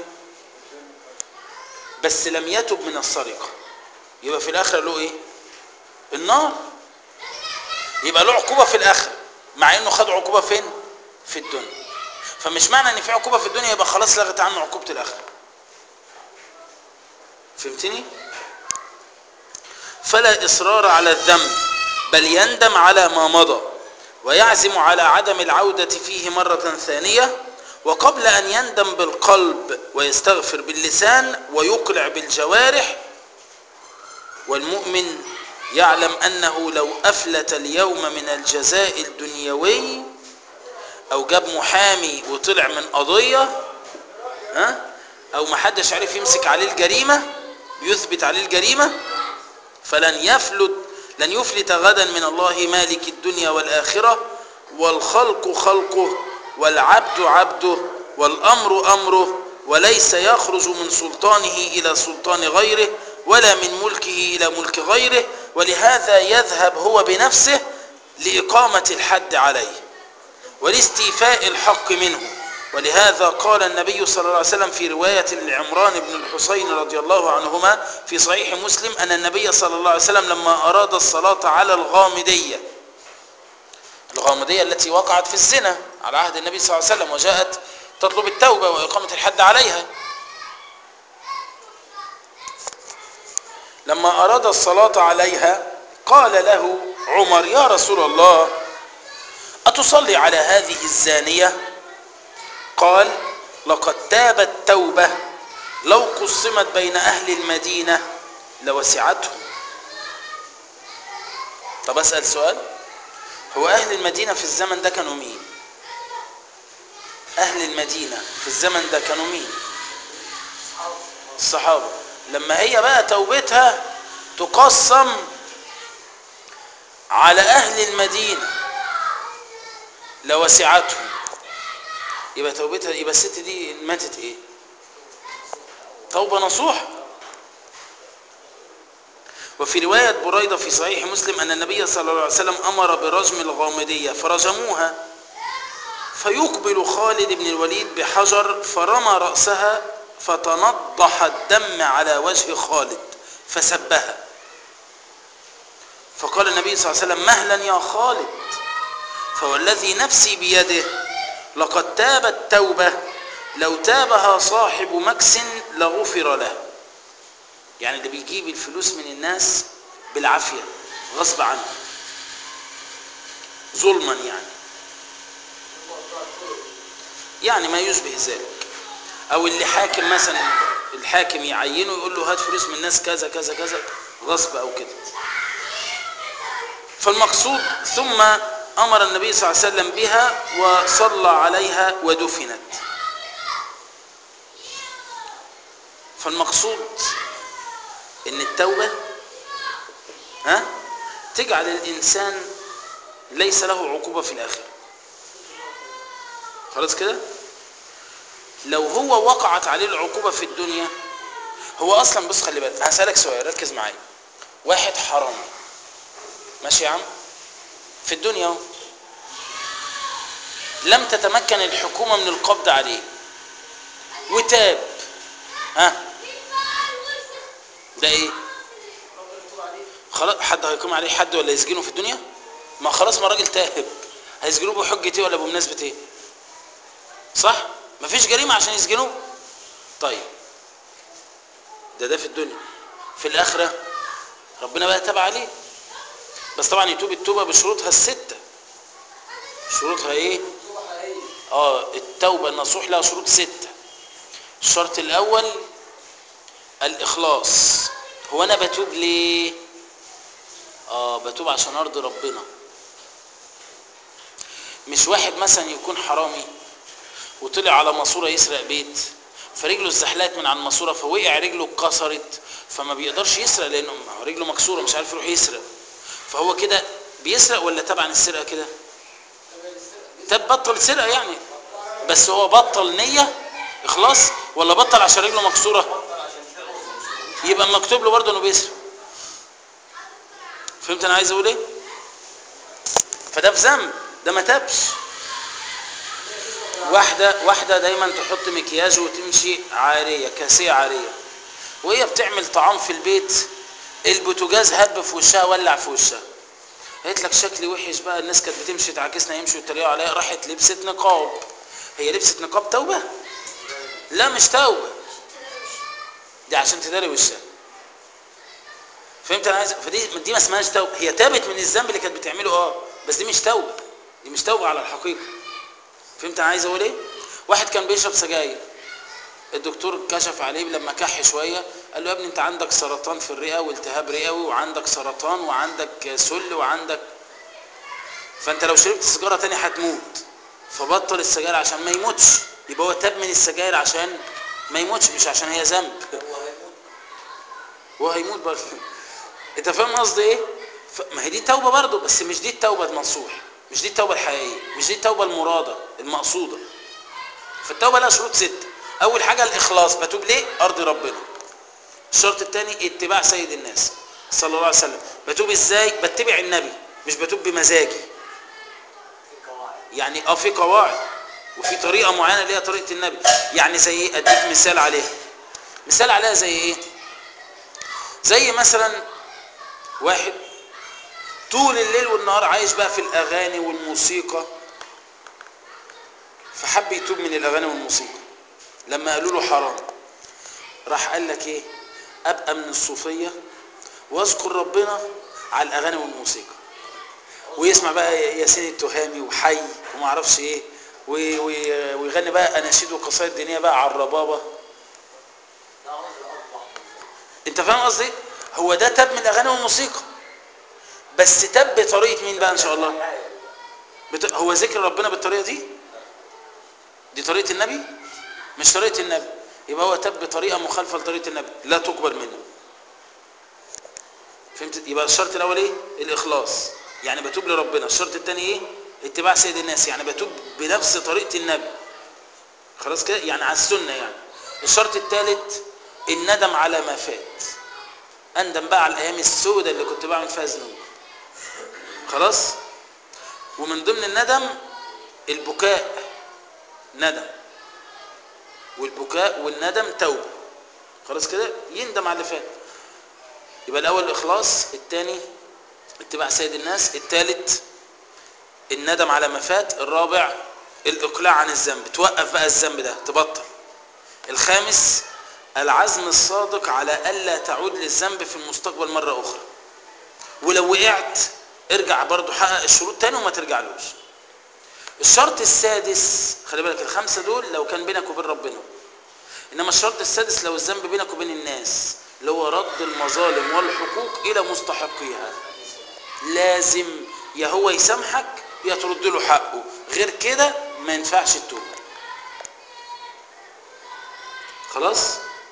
بس لم يتب من السرقة يبقى في الآخرة له ايه النار يبقى له عقوبة في الآخرة مع انه خد عقوبة فين في الدنيا فمش معنى ان في عقوبة في الدنيا يبقى خلاص لغت عنه عقوبة الآخرة فهمتني فلا إصرار على الذنب بل يندم على ما مضى ويعزم على عدم العودة فيه مرة ثانية وقبل أن يندم بالقلب ويستغفر باللسان ويقلع بالجوارح والمؤمن يعلم أنه لو أفلت اليوم من الجزاء الدنيوي أو جاب محامي وطلع من قضية ها أو ما حدش عرف يمسك عليه الجريمة يثبت عليه الجريمة فلن يفلت لن يفلت غدا من الله مالك الدنيا والآخرة والخلق خلقه والعبد عبده والأمر أمره وليس يخرج من سلطانه إلى سلطان غيره ولا من ملكه إلى ملك غيره ولهذا يذهب هو بنفسه لإقامة الحد عليه ولاستيفاء الحق منه ولهذا قال النبي صلى الله عليه وسلم في رواية لعمران بن الحسين رضي الله عنهما في صحيح مسلم أن النبي صلى الله عليه وسلم لما أراد الصلاة على الغامدية الغامدية التي وقعت في الزنا على عهد النبي صلى الله عليه وسلم وجاءت تطلب التوبة وإقامة الحد عليها لما أراد الصلاة عليها قال له عمر يا رسول الله أتصلي على هذه الزانية قال لقد تابت توبة لو قسمت بين أهل المدينة لوسعتهم طب أسأل سؤال هو أهل المدينة في الزمن ده كانوا مين أهل المدينة في الزمن ده كانوا مين الصحابة لما هي بقى توبتها تقسم على أهل المدينة لوسعتهم يبقى توبتها يبقى الست دي ماتت ايه توبة نصوح وفي رواية بريدة في صحيح مسلم أن النبي صلى الله عليه وسلم أمر برجم الغامدية فرجموها فيقبل خالد بن الوليد بحجر فرمى رأسها فتنضح الدم على وجه خالد فسبها فقال النبي صلى الله عليه وسلم مهلا يا خالد فوالذي نفسي بيده لقد تابت توبة لو تابها صاحب مكس لغفر له يعني اللي بيجيب الفلوس من الناس بالعافية غصب عنه ظلما يعني يعني ما يشبه ذلك او اللي حاكم مثلا الحاكم يعينه يقول له هات فلوس من الناس كذا كذا كذا غصب او كده فالمقصود ثم امر النبي صلى الله عليه وسلم بها وصلى عليها ودفنت فالمقصود ان التوبه ها تجعل الانسان ليس له عقوبه في الاخره خلاص كده لو هو وقعت عليه العقوبه في الدنيا هو اصلا بص خلي بالك هسالك سؤال ركز معايا واحد حرامي ماشي يا عم في الدنيا اهو لم تتمكن الحكومه من القبض عليه وتاب ها ده ايه خلاص حد هيقوم عليه حد ولا يسجنه في الدنيا ما خلاص ما الراجل تاب هيسجنوه بحجه ايه ولا بمناسبه ايه صح مفيش جريمه عشان يسجنوه طيب ده ده في الدنيا في الاخره ربنا بقى تاب عليه بس طبعا يتوب التوبه بشروطها السته شروطها ايه اه التوبه النصوح لها شروط سته الشرط الاول الاخلاص هو انا بتوب ليه اه بتوب عشان ارضي ربنا مش واحد مثلا يكون حرامي وطلع على ماسوره يسرق بيت فرجله اتزحلقت من على الماسوره فوقع رجله اتكسرت فما بيقدرش يسرق لانه رجله مكسوره مش عارف يروح يسرق فهو كده بيسرق ولا تبع السرقه كده تب بطل سرقه يعني بس هو بطل نيه اخلاص ولا بطل عشان رجله مكسوره يبقى مكتوب له برضه انه بيسرق فهمت انا عايز اقول ايه فده في ذنب ده ما تابش واحده واحده دايما تحط مكياج وتمشي عاريه كاسيه عاريه وهي بتعمل طعام في البيت البوتاجاز هب في وشها ولع في وشها قالت لك شكلي وحش بقى الناس كانت بتمشي تعاكسنا يمشوا يتريقوا عليا راحت لبست نقاب هي لبست نقاب توبه لا مش توبه دي عشان تداري وشها فهمت انا عايز فدي دي ما اسمهاش توبه هي تابت من الذنب اللي كانت بتعمله اه بس دي مش توبه دي مش توبه على الحقيقه فهمت انا عايز اقول ايه واحد كان بيشرب سجاير الدكتور كشف عليه لما كح شويه قال له يا ابني انت عندك سرطان في الرئه والتهاب رئوي وعندك سرطان وعندك سل وعندك فانت لو شربت سيجاره تاني هتموت فبطل السجاير عشان ما يموتش يبقى هو تاب من السجاير عشان ما يموتش مش عشان هي ذنب هو هيموت برضه انت فاهم قصدي ايه ف- ما هي دي توبه برضه بس مش دي التوبه المنصوح مش دي التوبه الحقيقيه مش دي التوبه المراده المقصوده فالتوبه لها شروط سته اول حاجه الاخلاص بتوب ليه ارضي ربنا الشرط الثاني اتباع سيد الناس صلى الله عليه وسلم بتوب ازاي بتبع النبي مش بتوب بمزاجي في قواعد يعني اه في قواعد وفي طريقه معينه اللي هي طريقه النبي يعني زي ايه اديك مثال عليها مثال عليها زي ايه زي مثلا واحد طول الليل والنهار عايش بقى في الاغاني والموسيقى فحب يتوب من الاغاني والموسيقى لما قالوا له حرام راح قال لك ايه ابقى من الصوفيه واذكر ربنا على الاغاني والموسيقى ويسمع بقى ياسين التهامي وحي وما اعرفش ايه و- و- ويغني بقى اناشيد وقصائد دينيه بقى على الربابه ده عذر اقبح من ذلك انت فاهم قصدي هو ده تاب من الاغاني والموسيقى بس تاب بطريقه مين بقى ان شاء الله الحياة. بت... هو ذكر ربنا بالطريقه دي دي طريقه النبي مش طريقه النبي يبقى هو تاب بطريقه مخالفه لطريقه النبي لا تقبل منه فهمت يبقى الشرط الاول ايه الاخلاص يعني بتوب لربنا الشرط الثاني ايه اتباع سيد الناس يعني بتوب بنفس طريقه النبي خلاص كده يعني على السنه يعني الشرط الثالث الندم على ما فات اندم بقى على الايام السوداء اللي كنت بعمل فيها ذنوب خلاص ومن ضمن الندم البكاء ندم والبكاء والندم توبه خلاص كده يندم على اللي فات يبقى الاول الاخلاص الثاني اتباع سيد الناس الثالث الندم على ما فات الرابع الاقلاع عن الذنب توقف بقى الذنب ده تبطل الخامس العزم الصادق على الا تعود للذنب في المستقبل مره اخرى ولو وقعت ارجع برضو حقق الشروط تاني وما ترجعلوش الشرط السادس خلي بالك الخمسه دول لو كان بينك وبين ربنا انما الشرط السادس لو الذنب بينك وبين الناس اللي هو رد المظالم والحقوق الى مستحقيها لازم يا هو يسامحك يا ترد له حقه غير كده ما ينفعش التوبه خلاص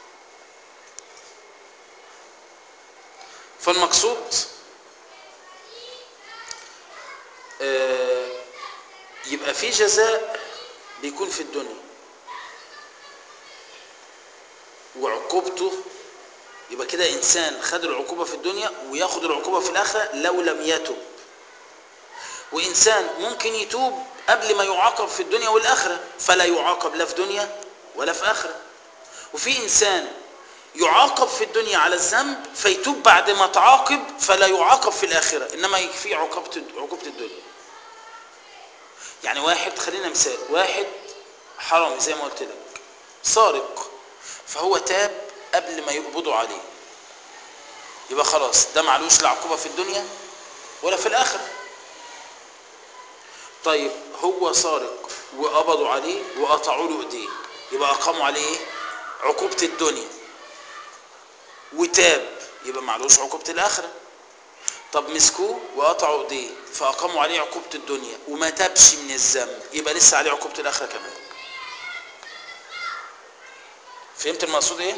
فالمقصود آه، يبقى في جزاء بيكون في الدنيا وعقوبته يبقى كده انسان خد العقوبه في الدنيا وياخد العقوبه في الاخره لو لم يتب وانسان ممكن يتوب قبل ما يعاقب في الدنيا والاخره فلا يعاقب لا في دنيا ولا في اخره وفي انسان يعاقب في الدنيا على الذنب فيتوب بعد ما تعاقب فلا يعاقب في الاخره انما يكفي عقوبه عقوبه الدنيا يعني واحد خلينا مثال واحد حرامي زي ما قلت لك سارق فهو تاب قبل ما يقبضوا عليه يبقى خلاص ده معلوش لا عقوبه في الدنيا ولا في الاخره طيب هو سارق وقبضوا عليه وقطعوا له ايديه يبقى اقاموا عليه ايه عقوبه الدنيا وتاب يبقى معلوش عقوبه الاخره طب مسكوه وقطعوا ايديه فاقاموا عليه عقوبه الدنيا وما تابش من الذنب يبقى لسه عليه عقوبه الاخره كمان فهمت المقصود ايه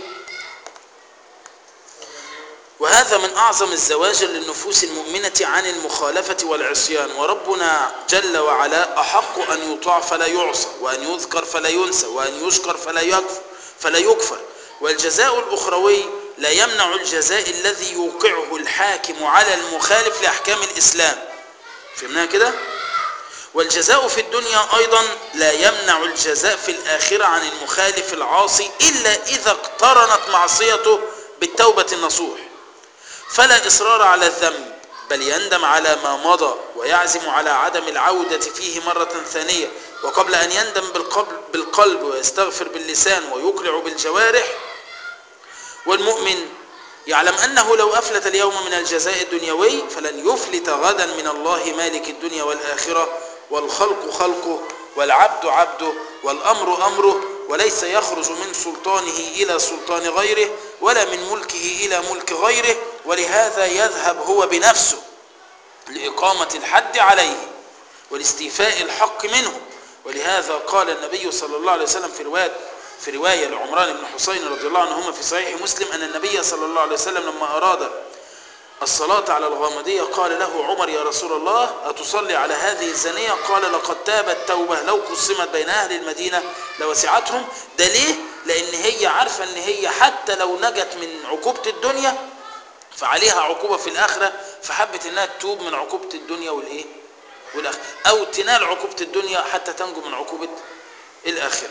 وهذا من أعظم الزواجر للنفوس المؤمنة عن المخالفة والعصيان وربنا جل وعلا أحق أن يطاع فلا يعصى وأن يذكر فلا ينسى وأن يشكر فلا يكفر فلا يكفر والجزاء الأخروي لا يمنع الجزاء الذي يوقعه الحاكم على المخالف لأحكام الإسلام فهمناها كده؟ والجزاء في الدنيا أيضا لا يمنع الجزاء في الآخرة عن المخالف العاصي إلا إذا اقترنت معصيته بالتوبة النصوح فلا إصرار على الذنب بل يندم على ما مضى ويعزم على عدم العودة فيه مرة ثانية وقبل أن يندم بالقلب, بالقلب ويستغفر باللسان ويقلع بالجوارح والمؤمن يعلم أنه لو أفلت اليوم من الجزاء الدنيوي فلن يفلت غدا من الله مالك الدنيا والآخرة والخلق خلقه والعبد عبده والأمر أمره وليس يخرج من سلطانه إلى سلطان غيره ولا من ملكه إلى ملك غيره ولهذا يذهب هو بنفسه لإقامة الحد عليه والاستيفاء الحق منه ولهذا قال النبي صلى الله عليه وسلم في رواية في رواية لعمران بن حسين رضي الله عنهما في صحيح مسلم أن النبي صلى الله عليه وسلم لما أراد الصلاة على الغامدية قال له عمر يا رسول الله أتصلي على هذه الزانية قال لقد تابت توبة لو قسمت بين أهل المدينة لوسعتهم ده ليه؟ لأن هي عارفة أن هي حتى لو نجت من عقوبة الدنيا فعليها عقوبة في الآخرة فحبت أنها تتوب من عقوبة الدنيا والإيه؟ والآخرة أو تنال عقوبة الدنيا حتى تنجو من عقوبة الآخرة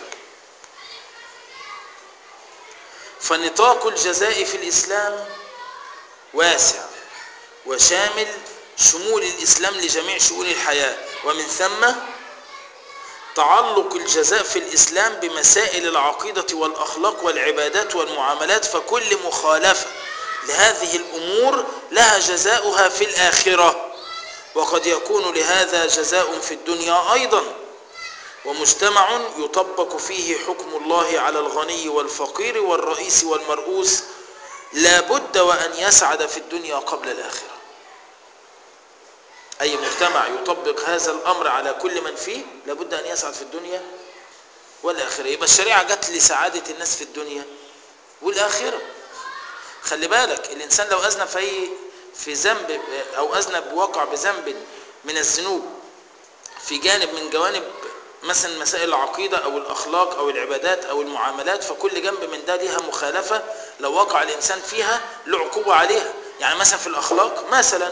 فنطاق الجزاء في الإسلام واسع وشامل شمول الإسلام لجميع شؤون الحياة ومن ثم تعلق الجزاء في الإسلام بمسائل العقيدة والأخلاق والعبادات والمعاملات فكل مخالفة لهذه الأمور لها جزاؤها في الآخرة وقد يكون لهذا جزاء في الدنيا أيضا ومجتمع يطبق فيه حكم الله على الغني والفقير والرئيس والمرؤوس لا بد وأن يسعد في الدنيا قبل الآخرة أي مجتمع يطبق هذا الأمر على كل من فيه لابد أن يسعد في الدنيا والآخرة يبقى الشريعة جت لسعادة الناس في الدنيا والآخرة خلي بالك الإنسان لو أذنب في أي في ذنب أو أذنب وقع بذنب من الذنوب في جانب من جوانب مثلا مسائل العقيدة أو الأخلاق أو العبادات أو المعاملات فكل جنب من ده ليها مخالفة لو وقع الإنسان فيها له عقوبة عليها يعني مثلا في الأخلاق مثلا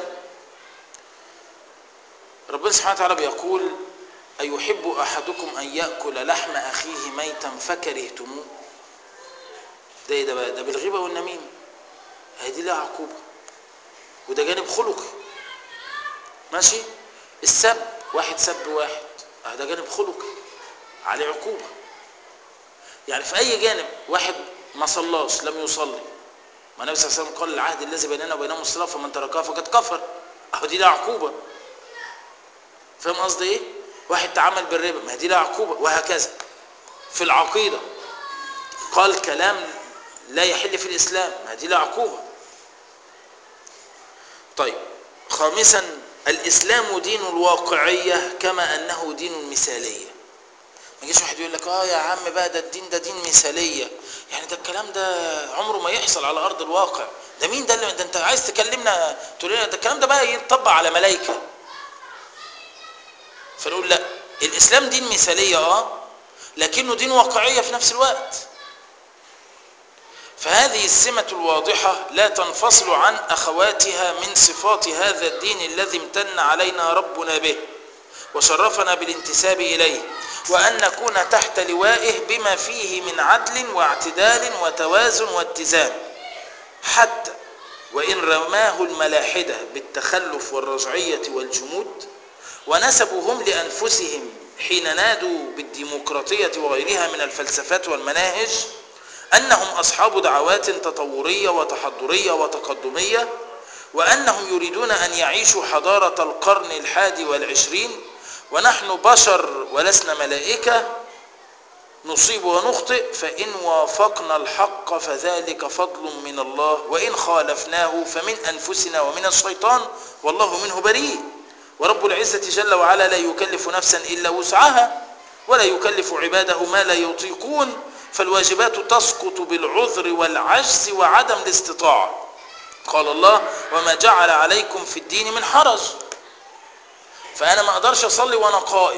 ربنا سبحانه وتعالى بيقول أيحب أحدكم أن يأكل لحم أخيه ميتا فكرهتموه ده إيه ده بقى ده بالغيبة والنميمة هي دي لها عقوبة وده جانب خلقي ماشي السب واحد سب واحد اه ده جانب خلقي عليه عقوبة يعني في أي جانب واحد ما صلاش لم يصلي ما النبي صلى الله عليه وسلم قال العهد الذي بيننا وبينهم الصلاة فمن تركها فقد كفر اهو دي لها عقوبة فاهم قصدي ايه؟ واحد تعامل بالربا ما دي لها عقوبة وهكذا في العقيدة قال كلام لا يحل في الإسلام ما دي لا عقوبة طيب خامسا الإسلام دين الواقعية كما أنه دين المثالية ما يجيش واحد يقول لك اه يا عم بقى ده الدين ده دين مثالية يعني ده الكلام ده عمره ما يحصل على أرض الواقع ده مين ده اللي ده انت عايز تكلمنا تقول لنا ده الكلام ده بقى يتطبق على ملائكة فنقول لا الإسلام دين مثالية اه لكنه دين واقعية في نفس الوقت فهذه السمة الواضحة لا تنفصل عن أخواتها من صفات هذا الدين الذي امتن علينا ربنا به وشرفنا بالانتساب إليه وأن نكون تحت لوائه بما فيه من عدل واعتدال وتوازن واتزان حتى وإن رماه الملاحدة بالتخلف والرجعية والجمود ونسبوا هم لأنفسهم حين نادوا بالديمقراطية وغيرها من الفلسفات والمناهج أنهم أصحاب دعوات تطورية وتحضرية وتقدمية وأنهم يريدون أن يعيشوا حضارة القرن الحادي والعشرين ونحن بشر ولسنا ملائكة نصيب ونخطئ فإن وافقنا الحق فذلك فضل من الله وإن خالفناه فمن أنفسنا ومن الشيطان والله منه بريء ورب العزة جل وعلا لا يكلف نفسا إلا وسعها ولا يكلف عباده ما لا يطيقون فالواجبات تسقط بالعذر والعجز وعدم الاستطاعة قال الله وما جعل عليكم في الدين من حرج فأنا ما أقدرش أصلي وأنا قائم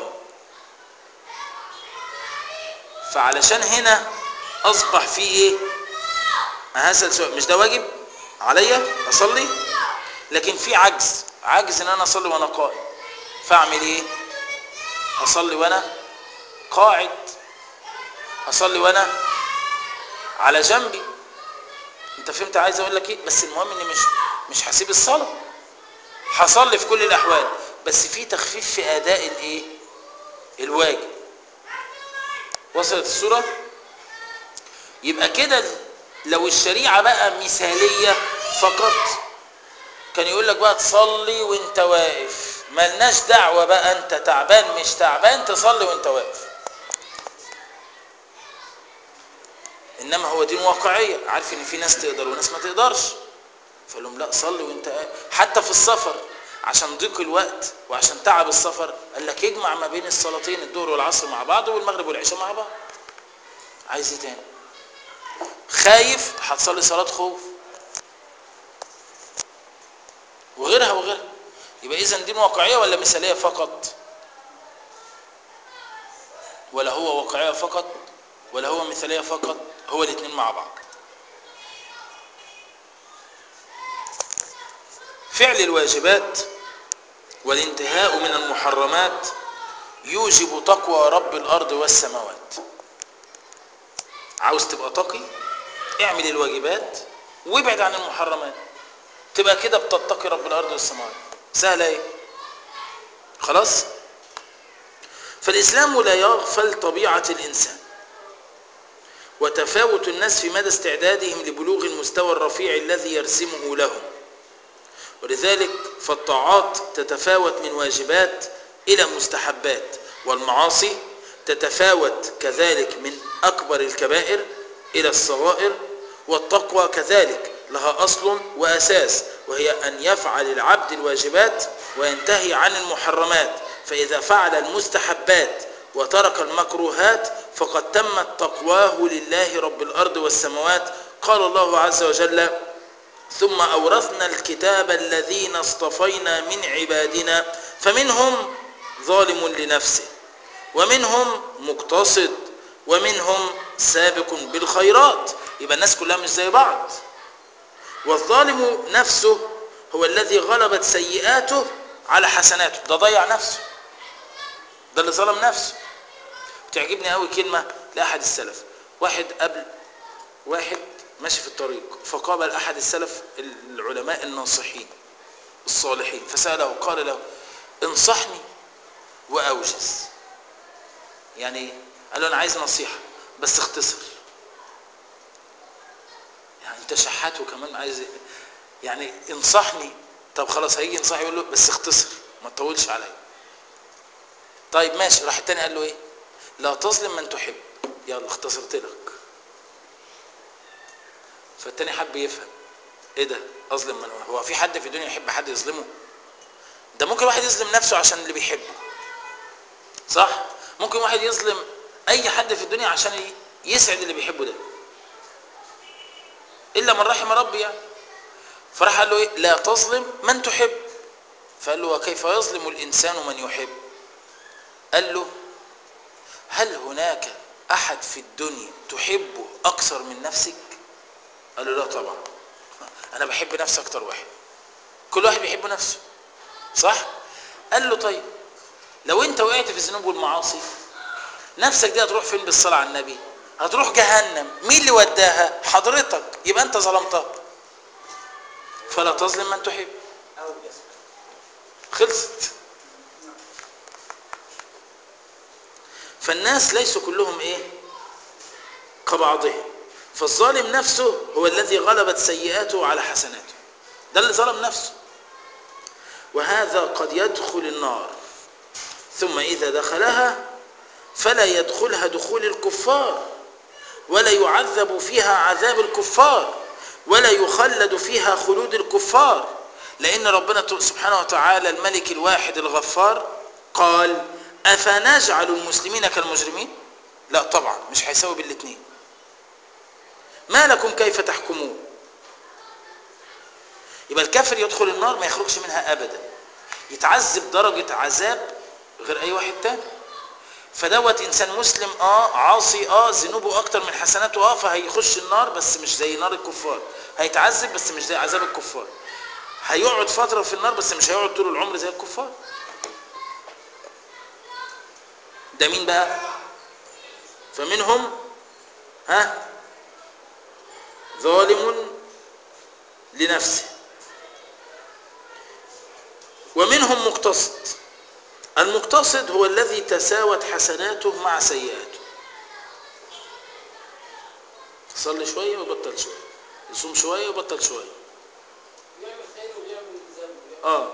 فعلشان هنا أصبح في إيه هسأل سؤال مش ده واجب عليا أصلي لكن في عجز عجز ان انا اصلي وانا قائم فاعمل ايه اصلي وانا قاعد اصلي وانا على جنبي انت فهمت عايز اقول لك ايه بس المهم اني مش مش هسيب الصلاه هصلي في كل الاحوال بس في تخفيف في اداء الايه الواجب وصلت الصوره يبقى كده لو الشريعه بقى مثاليه فقط كان يقول لك بقى تصلي وانت واقف ملناش دعوه بقى انت تعبان مش تعبان تصلي وانت واقف انما هو دين واقعيه عارف ان في ناس تقدر وناس ما تقدرش فقال لهم لا صلي وانت واقف حتى في السفر عشان ضيق الوقت وعشان تعب السفر قال لك اجمع ما بين الصلاتين الظهر والعصر مع بعض والمغرب والعشاء مع بعض عايز ايه تاني خايف هتصلي صلاه خوف وغيرها وغيرها يبقى اذا دين واقعيه ولا مثاليه فقط ولا هو واقعيه فقط ولا هو مثاليه فقط هو الاثنين مع بعض فعل الواجبات والانتهاء من المحرمات يوجب تقوى رب الارض والسماوات عاوز تبقى تقي اعمل الواجبات وابعد عن المحرمات تبقى كده بتتقي رب الارض والسماوات سهله ايه خلاص فالاسلام لا يغفل طبيعه الانسان وتفاوت الناس في مدى استعدادهم لبلوغ المستوى الرفيع الذي يرسمه لهم ولذلك فالطاعات تتفاوت من واجبات الى مستحبات والمعاصي تتفاوت كذلك من اكبر الكبائر الى الصغائر والتقوى كذلك لها أصل وأساس وهي أن يفعل العبد الواجبات وينتهي عن المحرمات فإذا فعل المستحبات وترك المكروهات فقد تمت تقواه لله رب الأرض والسماوات قال الله عز وجل ثم أورثنا الكتاب الذين اصطفينا من عبادنا فمنهم ظالم لنفسه ومنهم مقتصد ومنهم سابق بالخيرات يبقى الناس كلها مش زي بعض والظالم نفسه هو الذي غلبت سيئاته على حسناته ده ضيع نفسه ده اللي ظلم نفسه تعجبني قوي كلمة لأحد السلف واحد قبل واحد ماشي في الطريق فقابل أحد السلف العلماء الناصحين الصالحين فسأله قال له انصحني وأوجز يعني ايه؟ قال له أنا عايز نصيحة بس اختصر يعني انت شحات وكمان عايز يعني انصحني طب خلاص هيجي ينصح يقول له بس اختصر ما تطولش عليا طيب ماشي راح التاني قال له ايه لا تظلم من تحب يلا اختصرت لك فالتاني حب يفهم ايه ده اظلم من هو في حد في الدنيا يحب حد يظلمه ده ممكن واحد يظلم نفسه عشان اللي بيحبه صح ممكن واحد يظلم اي حد في الدنيا عشان ي- يسعد اللي بيحبه ده الا من رحم ربي يعني فراح قال له ايه لا تظلم من تحب فقال له وكيف يظلم الانسان من يحب قال له هل هناك احد في الدنيا تحبه اكثر من نفسك قال له لا طبعا انا بحب نفسي اكتر واحد كل واحد بيحب نفسه صح قال له طيب لو انت وقعت في الذنوب والمعاصي نفسك دي هتروح فين بالصلاه على النبي هتروح جهنم مين اللي وداها حضرتك يبقى انت ظلمتها فلا تظلم من تحب أو جسد خلصت فالناس ليسوا كلهم ايه كبعضهم فالظالم نفسه هو الذي غلبت سيئاته على حسناته ده اللي ظلم نفسه وهذا قد يدخل النار ثم إذا دخلها فلا يدخلها دخول الكفار ولا يعذب فيها عذاب الكفار ولا يخلد فيها خلود الكفار لأن ربنا سبحانه وتعالى الملك الواحد الغفار قال أفنجعل المسلمين كالمجرمين لا طبعا مش هيساوي بالاثنين ما لكم كيف تحكمون يبقى الكافر يدخل النار ما يخرجش منها أبدا يتعذب درجة عذاب غير أي واحد تاني فدوت إنسان مسلم آه عاصي آه ذنوبه أكتر من حسناته آه فهيخش النار بس مش زي نار الكفار هيتعذب بس مش زي عذاب الكفار هيقعد فترة في النار بس مش هيقعد طول العمر زي الكفار ده مين بقى فمنهم ها ظالم لنفسه ومنهم مقتصد المقتصد هو الذي تساوت حسناته مع سيئاته يصلي شوية ويبطل شوية يصوم شوية ويبطل شوية يعمل خير ويعمل ذنب آه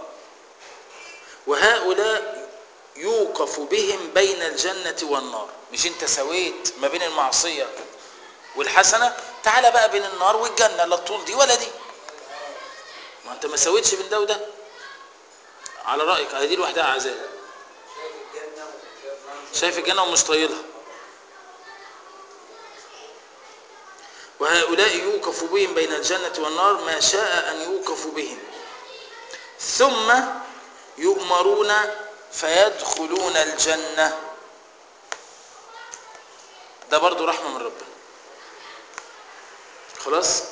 وهؤلاء يوقف بهم بين الجنة والنار مش انت سويت ما بين المعصية والحسنة تعالى بقى بين النار والجنة لا طول دي ولا دي ما انت ما سويتش بين ده وده على رأيك هذه لوحدها عذاب شايف الجنة وشايف منظر شايف الجنة ومش طايلها وهؤلاء يوقف بهم بين الجنة والنار ما شاء أن يوقف بهم ثم يؤمرون فيدخلون الجنة ده برضو رحمة من ربنا خلاص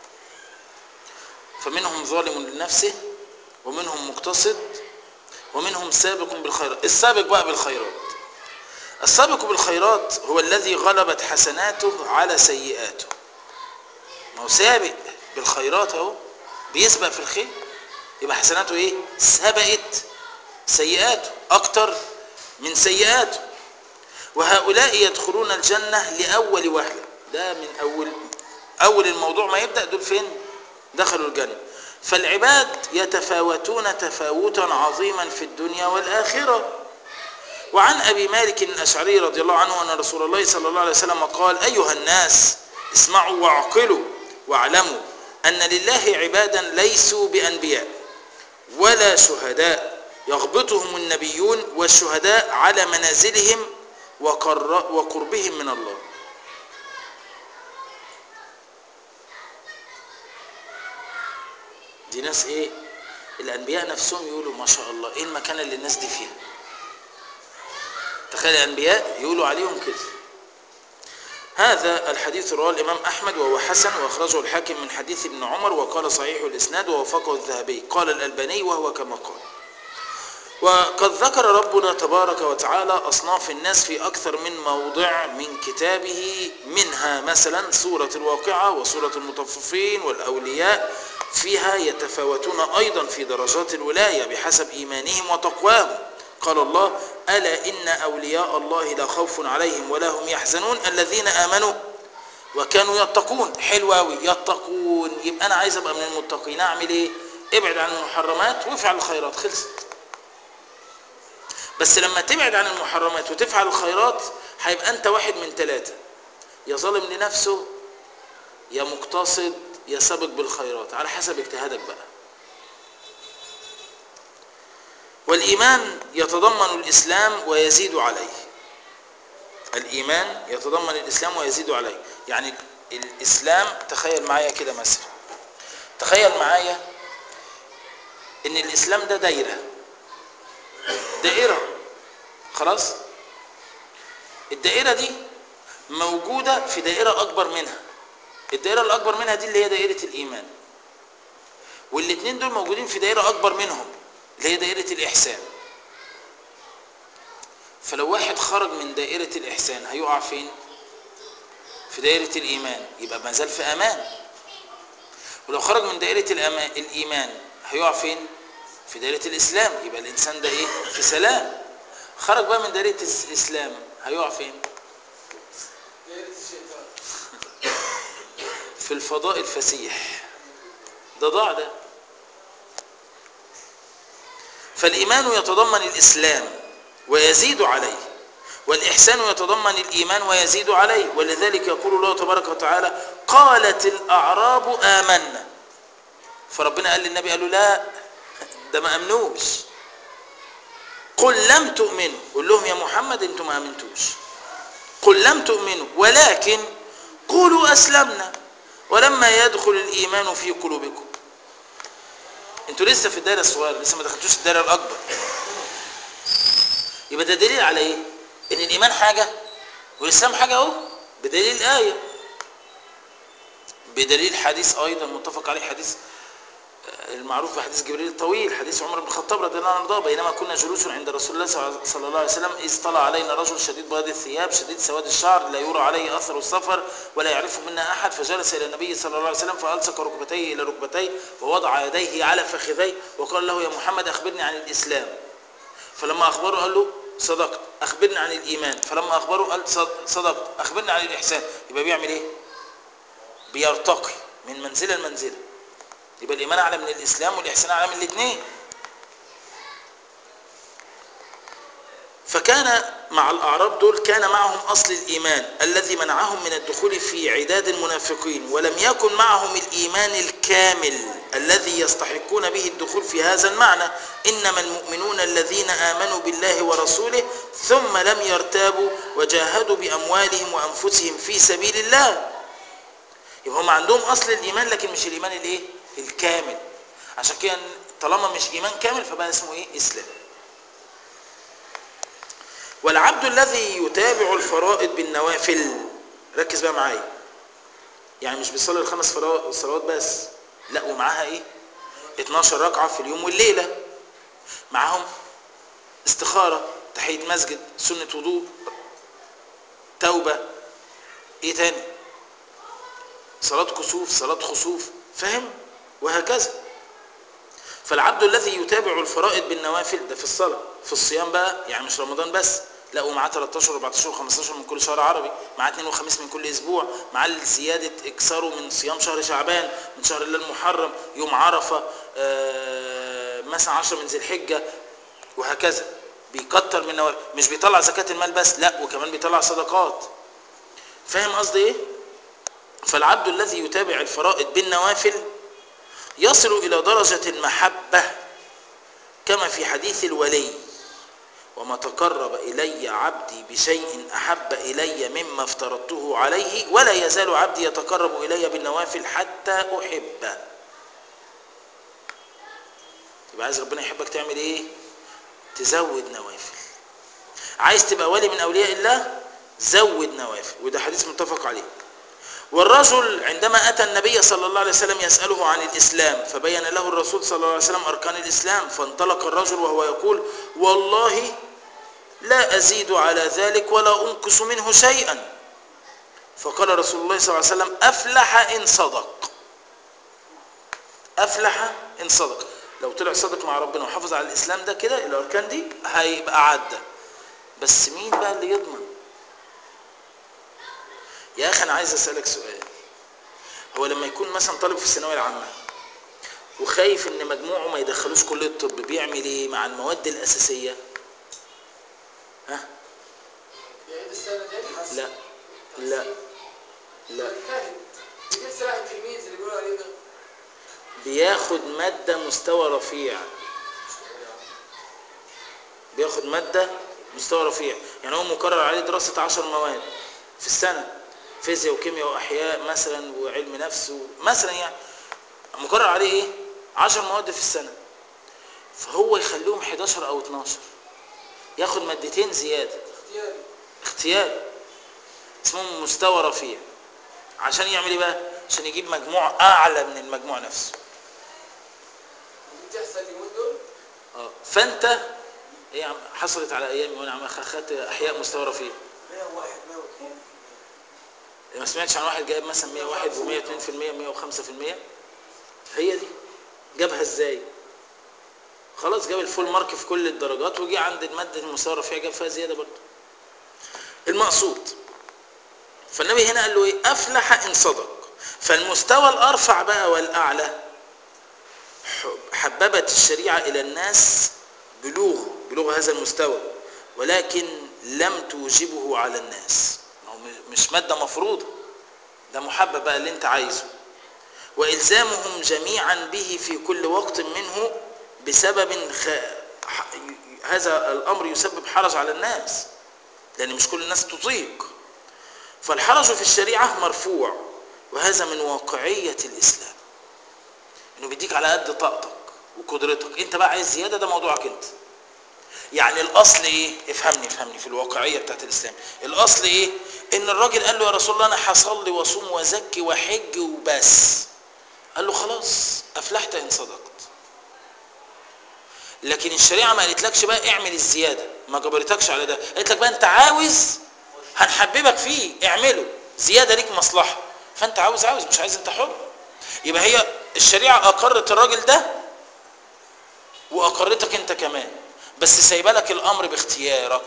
فمنهم ظالم لنفسه ومنهم مقتصد ومنهم سابق بالخيرات السابق بقى بالخيرات السابق بالخيرات هو الذي غلبت حسناته على سيئاته ما هو سابق بالخيرات اهو بيسبق في الخير يبقى حسناته ايه سبقت سيئاته اكتر من سيئاته وهؤلاء يدخلون الجنة لأول وهلة ده من أول أول الموضوع ما يبدأ دول فين دخلوا الجنة فالعباد يتفاوتون تفاوتا عظيما في الدنيا والآخرة وعن أبي مالك الأشعري رضي الله عنه أن رسول الله صلى الله عليه وسلم قال أيها الناس اسمعوا واعقلوا واعلموا أن لله عبادا ليسوا بأنبياء ولا شهداء يغبطهم النبيون والشهداء على منازلهم وقر- وقربهم من الله دي ناس ايه الانبياء نفسهم يقولوا ما شاء الله ايه المكان اللي الناس دي فيها تخيل الانبياء يقولوا عليهم كده هذا الحديث رواه الامام احمد وهو حسن واخرجه الحاكم من حديث ابن عمر وقال صحيح الاسناد ووافقه الذهبي قال الالباني وهو كما قال وقد ذكر ربنا تبارك وتعالى أصناف الناس في أكثر من موضع من كتابه منها مثلا سورة الواقعة وسورة المطففين والأولياء فيها يتفاوتون أيضا في درجات الولاية بحسب إيمانهم وتقواهم قال الله ألا إن أولياء الله لا خوف عليهم ولا هم يحزنون الذين آمنوا وكانوا يتقون حلو قوي يتقون يبقى أنا عايز أبقى من المتقين أعمل إيه ابعد عن المحرمات وافعل الخيرات خلصت بس لما تبعد عن المحرمات وتفعل الخيرات هيبقى انت واحد من ثلاثة يا ظالم لنفسه يا مقتصد يا سابق بالخيرات على حسب اجتهادك بقى والإيمان يتضمن الإسلام ويزيد عليه الإيمان يتضمن الإسلام ويزيد عليه يعني الإسلام تخيل معايا كده مثلا تخيل معايا إن الإسلام ده دايرة دائرة خلاص الدائرة دي موجودة في دائرة أكبر منها الدائرة الأكبر منها دي اللي هي دائرة الإيمان والاتنين دول موجودين في دائرة أكبر منهم اللي هي دائرة الإحسان فلو واحد خرج من دائرة الإحسان هيقع فين؟ في دائرة الإيمان يبقى ما زال في أمان ولو خرج من دائرة الأمان الإيمان هيقع فين؟ في دائرة الإسلام يبقى الإنسان ده إيه؟ في سلام خرج بقى من دائرة الإسلام هيقع فين؟ دايرة الشيطان في الفضاء الفسيح ده ضاع ده فالإيمان يتضمن الإسلام ويزيد عليه والإحسان يتضمن الإيمان ويزيد عليه ولذلك يقول الله تبارك وتعالى قالت الأعراب آمنا فربنا قال للنبي قال له لا ده ما أمنوش قل لم تؤمنوا قل لهم يا محمد انتم ما أمنتوش قل لم تؤمنوا ولكن قولوا أسلمنا ولما يدخل الإيمان في قلوبكم انتوا لسه في الدائرة الصغيرة لسه ما دخلتوش الدائرة الأكبر يبقى ده دليل على ايه ان الايمان حاجه والاسلام حاجه اهو بدليل الايه بدليل حديث ايضا متفق عليه حديث آه، المعروف بحديث جبريل الطويل حديث عمر بن الخطاب رضي الله عنه وارضاه بينما كنا جلوس عند رسول الله صلى الله عليه وسلم اذ طلع علينا رجل شديد بياض الثياب شديد سواد الشعر لا يرى عليه اثر السفر ولا يعرف منا احد فجلس الى النبي صلى الله عليه وسلم فالصق ركبتيه الى ركبتيه ووضع يديه على فخذيه وقال له يا محمد اخبرني عن الاسلام فلما اخبره قال له صدقت اخبرني عن الايمان فلما اخبره قال صد- صدقت اخبرني عن الاحسان يبقى بيعمل ايه بيرتقي من منزله لمنزله يبقى الايمان اعلى من الاسلام والاحسان اعلى من الاثنين فكان مع الاعراب دول كان معهم اصل الايمان الذي منعهم من الدخول في عداد المنافقين ولم يكن معهم الايمان الكامل الذي يستحقون به الدخول في هذا المعنى انما المؤمنون الذين امنوا بالله ورسوله ثم لم يرتابوا وجاهدوا باموالهم وانفسهم في سبيل الله يبقى هم عندهم اصل الايمان لكن مش الايمان الايه الكامل عشان كده طالما مش ايمان كامل فبقى اسمه ايه اسلام والعبد الذي يتابع الفرائض بالنوافل ركز بقى معايا يعني مش بيصلي الخمس فرا- صلوات بس لا ومعاها ايه 12 ركعه في اليوم والليله معاهم استخاره تحيه مسجد سنه وضوء توبه ايه تاني صلاه كسوف صلاه خسوف فاهم وهكذا فالعبد الذي يتابع الفرائض بالنوافل ده في الصلاة في الصيام بقى يعني مش رمضان بس لا ومعاه 13 14 و15 من كل شهر عربي معاه اثنين وخميس من كل اسبوع معاه زيادة اكثاره من صيام شهر شعبان من شهر الله المحرم يوم عرفة آه، مثلا 10 من ذي الحجة وهكذا بيكتر من نوافل مش بيطلع زكاة المال بس لا وكمان بيطلع صدقات فاهم قصدي ايه فالعبد الذي يتابع الفرائض بالنوافل يصل إلى درجة المحبة كما في حديث الولي وما تقرب إلي عبدي بشيء أحب إلي مما افترضته عليه ولا يزال عبدي يتقرب إلي بالنوافل حتى أحبه يبقى عايز ربنا يحبك تعمل إيه تزود نوافل عايز تبقى ولي من أولياء الله زود نوافل وده حديث متفق عليه والرجل عندما أتى النبي صلى الله عليه وسلم يسأله عن الإسلام فبين له الرسول صلى الله عليه وسلم أركان الإسلام فانطلق الرجل وهو يقول والله لا أزيد على ذلك ولا أنقص منه شيئا فقال رسول الله صلى الله عليه وسلم أفلح إن صدق أفلح إن صدق لو طلع صادق مع ربنا وحافظ على الإسلام ده كده الأركان دي هيبقى عدى بس مين بقى اللي يضمن يا اخي انا عايز اسالك سؤال هو لما يكون مثلا طالب في الثانويه العامه وخايف ان مجموعه ما يدخلوش كليه الطب بيعمل ايه مع المواد الاساسيه ها يعيد السنة تاني لا لا لا كاهن بيجيب سلاح التلميذ اللي بيقولوا عليه ده بياخد مادة مستوى رفيع بياخد مادة مستوى رفيع يعني هو مقرر عليه دراسة عشر مواد في السنة فيزياء وكيمياء وأحياء مثلا وعلم نفس و- مثلا يعني مقرر عليه ايه عشر مواد في السنة فهو يخليهم 11 أو 12 ياخد مادتين زيادة اختياري اختيار اسمهم مستوى رفيع عشان يعمل ايه بقى عشان يجيب مجموع اعلى من المجموع نفسه دي بتحصل اليومين دول اه فانت ايه يا عم حصلت على ايامي وانا عم اخدت احياء مستوى رفيع 101 102 ما سمعتش عن واحد جايب مثلا 101 و102% 105% هي دي جابها ازاي خلاص جاب الفول مارك في كل الدرجات وجي عند الماده المستوى الرفيع جاب فيها زياده برضه المقصود فالنبي هنا قال له ايه افلح ان صدق فالمستوى الارفع بقى والاعلى ح- حببت الشريعه الى الناس بلوغ بلوغ هذا المستوى ولكن لم توجبه على الناس ما هو م- مش ماده مفروضه ده محبب بقى اللي انت عايزه والزامهم جميعا به في كل وقت منه بسبب خ... ح... ي- هذا الامر يسبب حرج على الناس لان مش كل الناس تطيق فالحرج في الشريعه مرفوع وهذا من واقعيه الاسلام انه بيديك على قد طاقتك وقدرتك انت بقى عايز زياده ده موضوعك انت يعني الاصل ايه افهمني افهمني في الواقعيه بتاعت الاسلام الاصل ايه ان الراجل قال له يا رسول الله انا هصلي واصوم وازكي واحج وبس قال له خلاص افلحت ان صدقت لكن الشريعه ما قالتلكش بقى اعمل الزياده ما جبرتكش على ده قالت لك بقى انت عاوز هنحببك فيه اعمله زياده ليك مصلحه فانت عاوز عاوز مش عايز انت حر يبقى هي الشريعه اقرت الراجل ده واقرتك انت كمان بس سايبه لك الامر باختيارك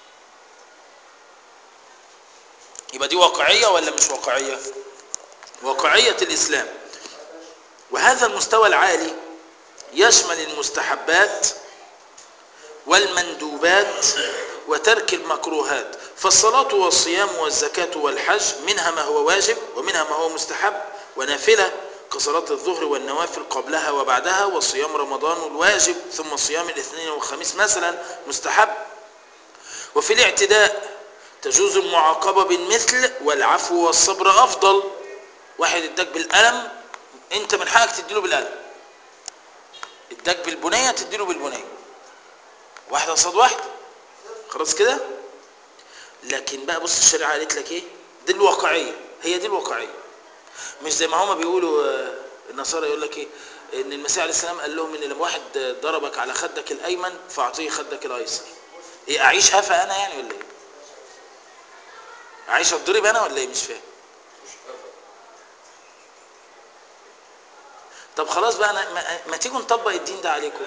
يبقى دي واقعيه ولا مش واقعيه واقعيه الاسلام وهذا المستوى العالي يشمل المستحبات والمندوبات وترك المكروهات فالصلاة والصيام والزكاة والحج منها ما هو واجب ومنها ما هو مستحب ونافلة كصلاة الظهر والنوافل قبلها وبعدها وصيام رمضان الواجب ثم صيام الاثنين والخميس مثلا مستحب وفي الاعتداء تجوز المعاقبة بالمثل والعفو والصبر أفضل واحد اداك بالقلم انت من حقك تديله بالقلم اداك بالبنية تديله بالبنية واحدة قصاد واحدة خلاص كده لكن بقى بص الشريعة قالت لك ايه دي الواقعية هي دي الواقعية مش زي ما هما بيقولوا آه، النصارى يقول لك ايه ان المسيح عليه السلام قال لهم ان لما واحد ضربك على خدك الايمن فاعطيه خدك الايسر ايه اعيش هفا انا يعني ولا ايه اعيش اتضرب انا ولا ايه مش فاهم طب خلاص بقى أنا ما, ما تيجوا نطبق الدين ده عليكم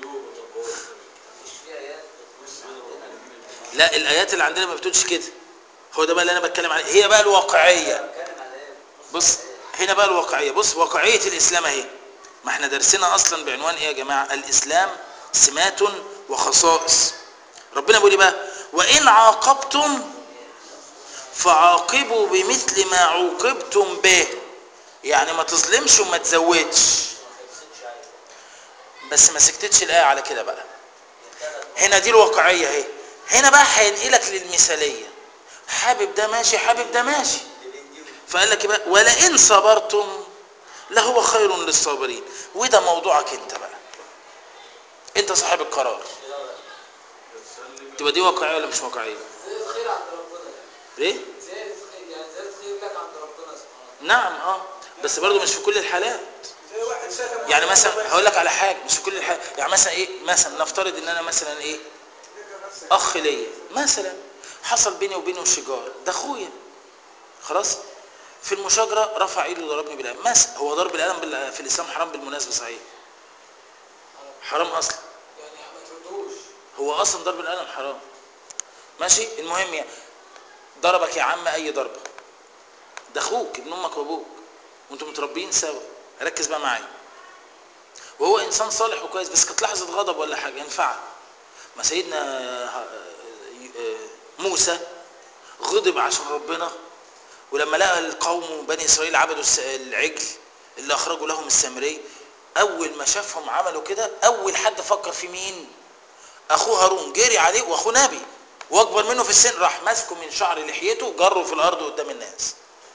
مش في ايات بتنص عندنا لا الايات اللي عندنا ما بتقولش كده هو ده بقى اللي انا بتكلم عليه هي بقى الواقعيه بتكلم على ايه بص هنا بقى الواقعيه بص واقعيه الاسلام اهي ما احنا درسنا اصلا بعنوان ايه يا جماعه الاسلام سمات وخصائص ربنا بيقول ايه بقى وان عاقبتم فعاقبوا بمثل ما عوقبتم به يعني ما تظلمش وما تزودش ما تمسكش عليه بس ما سكتتش الايه على كده بقى يتلات هنا دي الواقعيه اهي هنا بقى هينقلك للمثاليه حابب ده ماشي حابب ده ماشي اللي بيديهم فقال لك إيه بقى ولئن صبرتم لهو خير للصابرين وده موضوعك انت بقى انت صاحب القرار تبقى دي واقعيه ولا مش واقعيه زي الخير عند ربنا يعني ليه زي الخير يعني زي الخير لك عند ربنا سبحانه نعم اه بس برضو مش في كل الحالات زي واحد شتم يعني مثلا هقول لك على حاجه مش في كل الحالات يعني مثلا ايه مثلا نفترض ان انا مثلا ايه اخ ليا مثلا حصل بيني وبينه شجار ده اخويا خلاص في المشاجره رفع ايده وضربني بالقلم مثلا هو ضرب القلم بال- في الاسلام حرام بالمناسبه صحيح حرام اصلا يعني ما تردوش هو اصلا ضرب القلم حرام ماشي المهم يعني ضربك يا عم اي ضربه ده اخوك ابن امك وابوك وانتم متربيين سوا ركز بقى معايا وهو انسان صالح وكويس بس كانت لحظه غضب ولا حاجه ينفعها ما سيدنا ه- موسى غضب عشان ربنا ولما لقى القوم بني اسرائيل عبدوا الس- العجل اللي اخرجوا لهم السامري اول ما شافهم عملوا كده اول حد فكر في مين اخوه هارون جري عليه واخوه نبي واكبر منه في السن راح ماسكه من شعر لحيته جره في الارض قدام الناس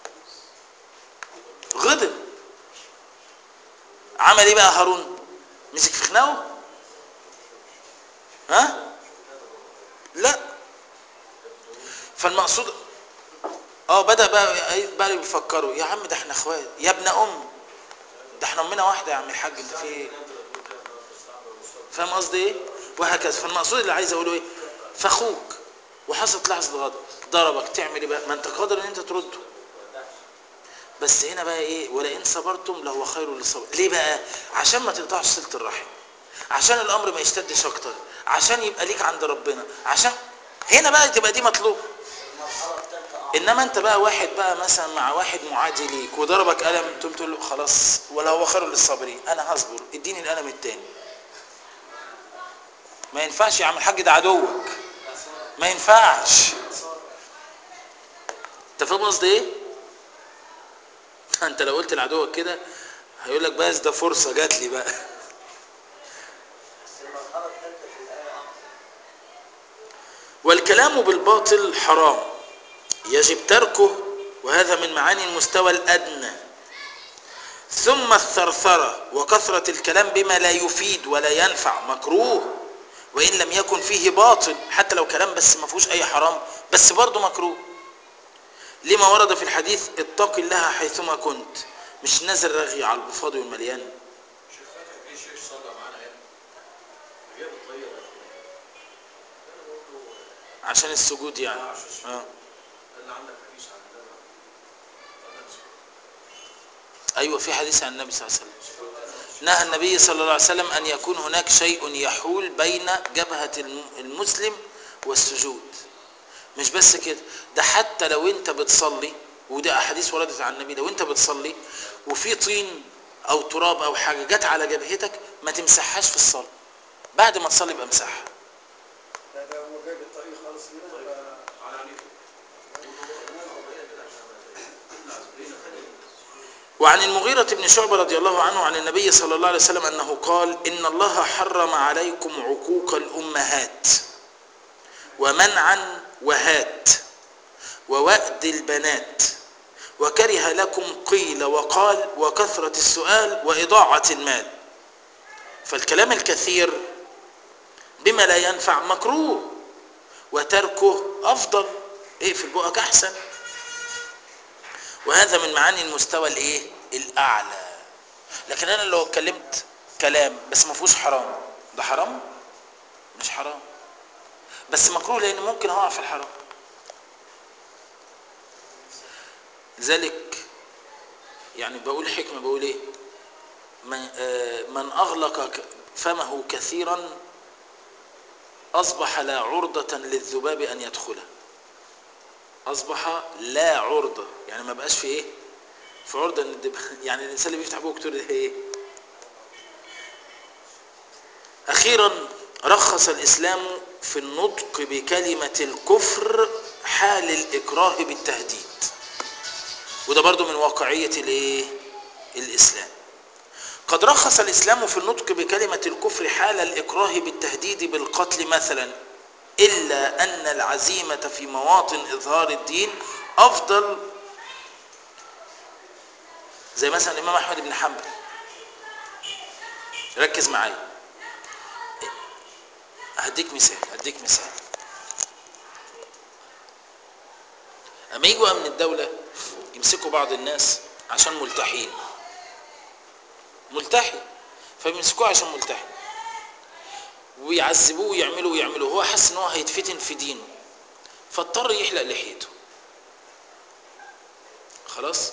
غضب عمل ايه بقى هارون مسك في خناقه ها لا فالمقصود اه بدا بقى بقى بيفكروا يا عم ده احنا اخوات يا ابن ام ده احنا امنا واحده يا عم الحاج انت في ايه فاهم قصدي ايه وهكذا فالمقصود اللي عايز اقوله ايه فاخوك وحصلت لحظه غضب ضربك تعمل ايه بقى ما انت قادر ان انت ترده بس هنا بقى ايه ولئن صبرتم لهو خير للصبر ليه بقى عشان ما تقطعش صله الرحم عشان الامر ما يشتدش اكتر عشان يبقى ليك عند ربنا عشان هنا بقى تبقى دي مطلوب المرحلة الثالثة أعظم انما انت بقى واحد بقى مثلا مع واحد معادي ليك وضربك قلم تقوم تقول له خلاص ولا هو خير للصابرين انا هصبر اديني القلم التاني ما ينفعش يا عم الحاج ده عدوك ما ينفعش انت فاهم قصدي ايه انت لو قلت لعدوك كده هيقول لك بس ده فرصه جات لي بقى بس المرحلة الثالثة في الآية أعظم والكلام بالباطل حرام يجب تركه وهذا من معاني المستوى الأدنى ثم الثرثرة وكثرة الكلام بما لا يفيد ولا ينفع مكروه وإن لم يكن فيه باطل حتى لو كلام بس ما فيهوش أي حرام بس برضه مكروه لما ورد في الحديث اتق الله حيثما كنت مش نازل رغي على البفاض والمليان شيخ فتحي في شيخ صلى معانا هنا جاب الطيب انا بقول له عشان السجود يعني آه، عشان السجود. آه. قال لي عندك حديث عن النبي فانا سكت أيوة في حديث عن النبي صلى الله عليه وسلم سكت نهى النبي صلى الله عليه وسلم أن يكون هناك شيء يحول بين جبهة الم- المسلم والسجود مش بس كده ده حتى لو انت بتصلي وده أحاديث وردت عن النبي لو انت بتصلي وفي طين أو تراب أو حاجة جت على جبهتك ما تمسحهاش في الصلاة بعد ما تصلي يبقى امسحها لا ده هو جايب الطريق خالص هنا ولا على عليكم كده عشان وعن المغيرة بن شعبة رضي الله عنه عن النبي صلى الله عليه وسلم أنه قال إن الله حرم عليكم عقوق الأمهات ومنعا وهات ووأد البنات وكره لكم قيل وقال وكثرة السؤال وإضاعة المال فالكلام الكثير بما لا ينفع مكروه وتركه أفضل اقفل بقك أحسن وهذا من معاني المستوى الايه الاعلى لكن انا لو اتكلمت كلام بس ما فيهوش حرام ده حرام مش حرام بس مكروه لان ممكن اقع في الحرام لذلك يعني بقول حكمه بقول ايه من, آه، من اغلق ك- فمه كثيرا اصبح لا عرضه للذباب ان يدخله اصبح لا عرضه يعني ما بقاش في ايه في عرضه ان الدب... يعني الانسان اللي بيفتح بوقه كتير ده ايه اخيرا رخص الاسلام في النطق بكلمه الكفر حال الاكراه بالتهديد وده برضو من واقعيه الايه الاسلام قد رخص الاسلام في النطق بكلمه الكفر حال الاكراه بالتهديد بالقتل مثلا إلا أن العزيمة في مواطن إظهار الدين أفضل زي مثلا الإمام أحمد بن حنبل ركز معايا هديك مثال هديك مثال أما يجوا أمن الدولة يمسكوا بعض الناس عشان ملتحين ملتحي فبيمسكوه عشان ملتحي ويعذبوه ويعملوا ويعملوا هو حس ان هو هيتفتن في دينه فاضطر يحلق لحيته خلاص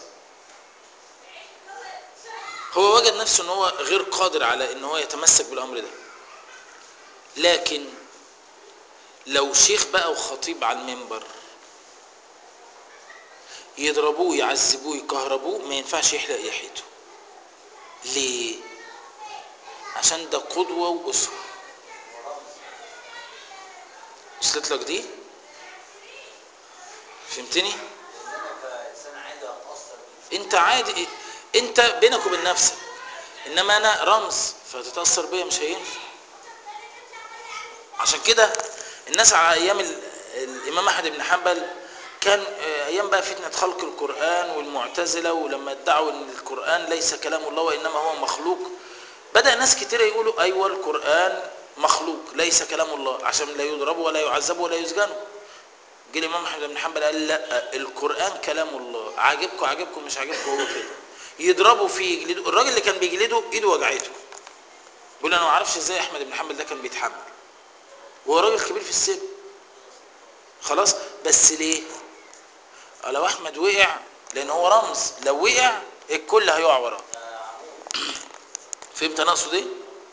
هو وجد نفسه ان هو غير قادر على ان هو يتمسك بالامر ده لكن لو شيخ بقى وخطيب على المنبر يضربوه يعذبوه يكهربوه ما ينفعش يحلق لحيته ليه عشان ده قدوة وأسوة وصلت لك دي فهمتني إن أنا كإنسان انت عادي انت بينك وبين نفسك انما انا رمز فتتاثر بيا مش هينفع عشان كده الناس على ايام ال- الامام احمد بن حنبل كان آه، ايام بقى فتنه خلق القران والمعتزله ولما ادعوا ان القران ليس كلام الله وانما هو مخلوق بدا ناس كتير يقولوا ايوه القران مخلوق ليس كلام الله عشان لا يضربوا ولا يعذبوا ولا يسجنوا جه الامام احمد بن حنبل قال لا القران كلام الله عاجبكم عاجبكم مش عاجبكم هو كده يضربوا فيه يجلدوا الراجل اللي كان بيجلده ايده وجعته بيقول انا ما اعرفش ازاي احمد بن حنبل ده كان بيتحمل وهو راجل كبير في السن خلاص بس ليه لو احمد وقع لان هو رمز لو وقع الكل هيقع وراه فهمت انا اقصد ايه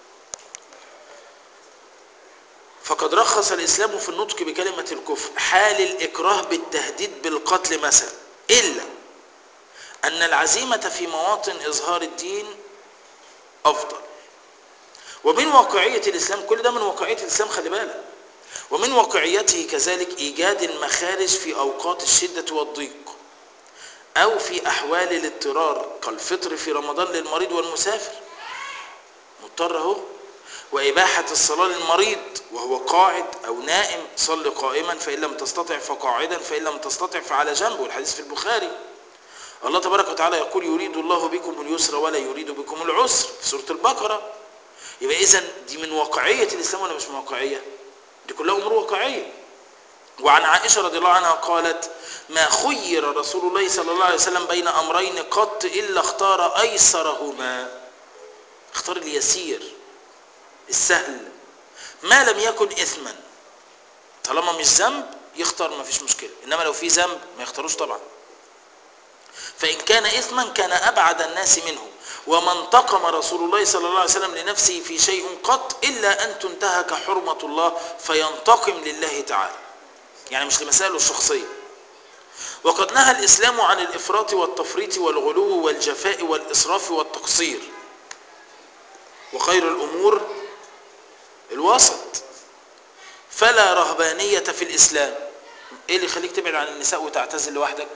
فقد رخص الاسلام في النطق بكلمه الكفر حال الاكراه بالتهديد بالقتل مثلا الا ان العزيمه في مواطن اظهار الدين افضل ومن واقعيه الاسلام كل ده من واقعيه الاسلام خلي بالك ومن واقعيته كذلك ايجاد المخارج في اوقات الشده والضيق او في احوال الاضطرار كالفطر في رمضان للمريض والمسافر مضطر اهو وإباحة الصلاة للمريض وهو قاعد أو نائم صل قائما فإن لم تستطع فقاعدا فإن لم تستطع فعلى جنب والحديث في البخاري الله تبارك وتعالى يقول يريد الله بكم اليسر ولا يريد بكم العسر في سورة البقرة يبقى إذا دي من واقعية الإسلام ولا مش من واقعية دي كلها أمور واقعية وعن عائشة رضي الله عنها قالت ما خير رسول الله صلى الله عليه وسلم بين أمرين قط إلا اختار أيسرهما اختار اليسير السهل ما لم يكن إثما طالما مش ذنب يختار ما فيش مشكلة إنما لو في ذنب ما يختاروش طبعا فإن كان إثما كان أبعد الناس منه وما انتقم رسول الله صلى الله عليه وسلم لنفسه في شيء قط إلا أن تنتهك حرمة الله فينتقم لله تعالى يعني مش لمسائله الشخصية وقد نهى الإسلام عن الإفراط والتفريط والغلو والجفاء والإسراف والتقصير وخير الأمور الوسط فلا رهبانية في الإسلام إيه اللي يخليك تبعد عن النساء وتعتزل لوحدك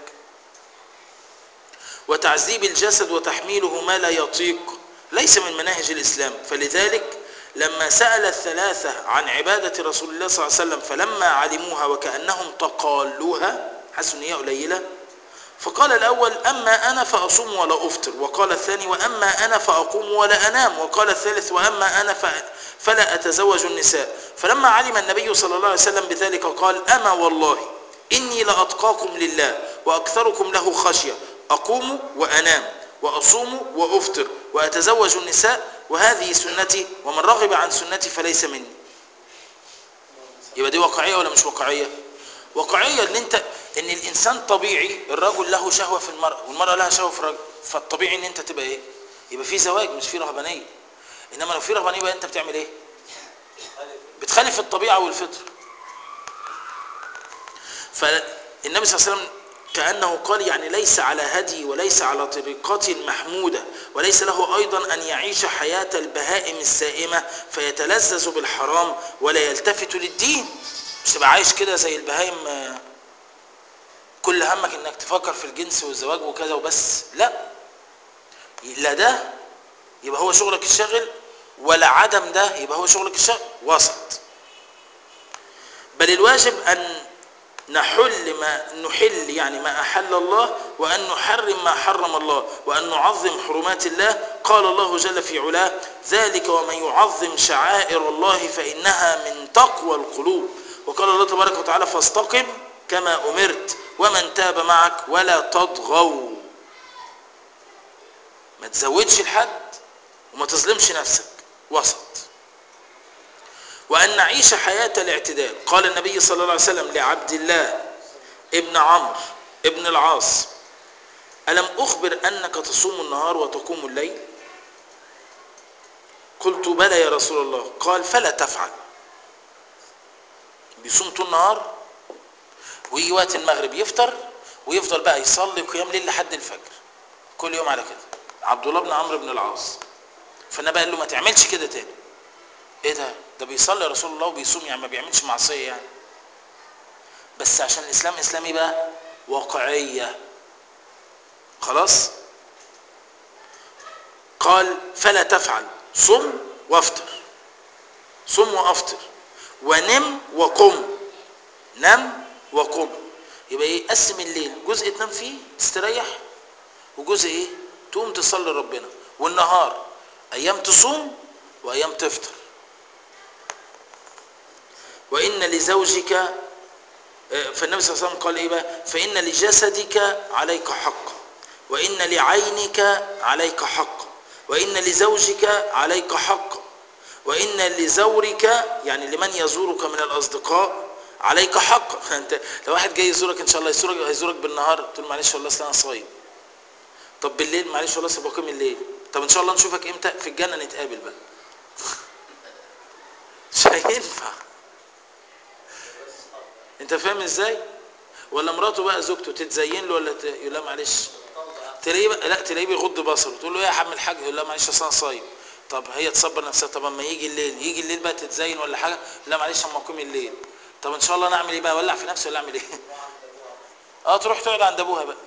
وتعذيب الجسد وتحميله ما لا يطيق ليس من مناهج الإسلام فلذلك لما سأل الثلاثة عن عبادة رسول الله صلى الله عليه وسلم فلما علموها وكأنهم تقالوها حسوا ان هي قليلة فقال الأول أما أنا فأصوم ولا أفطر وقال الثاني وأما أنا فأقوم ولا أنام وقال الثالث وأما أنا ف- فلا أتزوج النساء فلما علم النبي صلى الله عليه وسلم بذلك قال أما والله إني لأتقاكم لله وأكثركم له خشية أقوم وأنام وأصوم وأفطر وأتزوج النساء وهذه سنتي ومن رغب عن سنتي فليس مني يبقى دي واقعية ولا مش واقعية واقعية ان انت ان الانسان طبيعي الرجل له شهوة في المرأة والمرأة لها شهوة في الرجل فالطبيعي ان انت تبقى ايه يبقى في زواج مش في رهبانية انما لو في رهبانية يبقى انت بتعمل ايه بتخالف الطبيعة والفطر فالنبي صلى الله عليه وسلم كأنه قال يعني ليس على هدي وليس على طريقة محمودة وليس له أيضا أن يعيش حياة البهائم السائمة فيتلذذ بالحرام ولا يلتفت للدين مش تبقى عايش كده زي البهائم آه، كل همك انك تفكر في الجنس والزواج وكذا وبس لا لا ده يبقى هو شغلك الشاغل ولا عدم ده يبقى هو شغلك الشاغل وسط بل الواجب أن نحل ما نحل يعني ما أحل الله وأن نحرم ما حرم الله وأن نعظم حرمات الله قال الله جل في علاه ذلك ومن يعظم شعائر الله فإنها من تقوى القلوب وقال الله تبارك وتعالى فاستقم كما أمرت ومن تاب معك ولا تطغوا ما تزودش الحد وما تظلمش نفسك وسط وأن نعيش حياة الاعتدال قال النبي صلى الله عليه وسلم لعبد الله ابن عمرو ابن العاص ألم أخبر أنك تصوم النهار وتقوم الليل قلت بلى يا رسول الله قال فلا تفعل بيصوم طول النهار ويجي وقت المغرب يفطر ويفضل بقى يصلي قيام ليل لحد الفجر كل يوم على كده عبد الله بن عمرو بن العاص فالنبي قال له ما تعملش كده تاني ايه ده ده بيصلي رسول الله وبيصوم يعني ما بيعملش معصيه يعني بس عشان الاسلام اسلامي بقى واقعيه خلاص قال فلا تفعل صم وافطر صم وافطر ونم وقم نم وقم يبقى ايه قسم الليل جزء تنام فيه تستريح وجزء ايه تقوم تصلي ربنا والنهار ايام تصوم وايام تفطر وان لزوجك آه، فالنبي صلى الله عليه وسلم قال ايه بقى فان لجسدك عليك حق وان لعينك عليك حق وان لزوجك عليك حق وان لزورك يعني لمن يزورك من الاصدقاء عليك حق فانت لو واحد جاي يزورك ان شاء الله يزورك هيزورك بالنهار تقول معلش والله أصل انا صايم طب بالليل معلش والله أصل بقيم الليل طب ان شاء الله نشوفك امتى في الجنه نتقابل بقى مش هينفع انت فاهم ازاي ولا مراته بقى زوجته تتزين له ولا ت... يقول لها معلش تلاقيه بقى لا تلاقيه بيغض بصره تقول له ايه يا عم الحاج يقول لها معلش اصل انا صايم طب هي تصبر نفسها طب اما يجي الليل يجي الليل بقى تتزين ولا حاجه لا معلش اما اقوم الليل طب ان شاء الله انا اعمل ايه بقى اولع في نفسي ولا اعمل ايه اه تروح تقعد عند ابوها بقى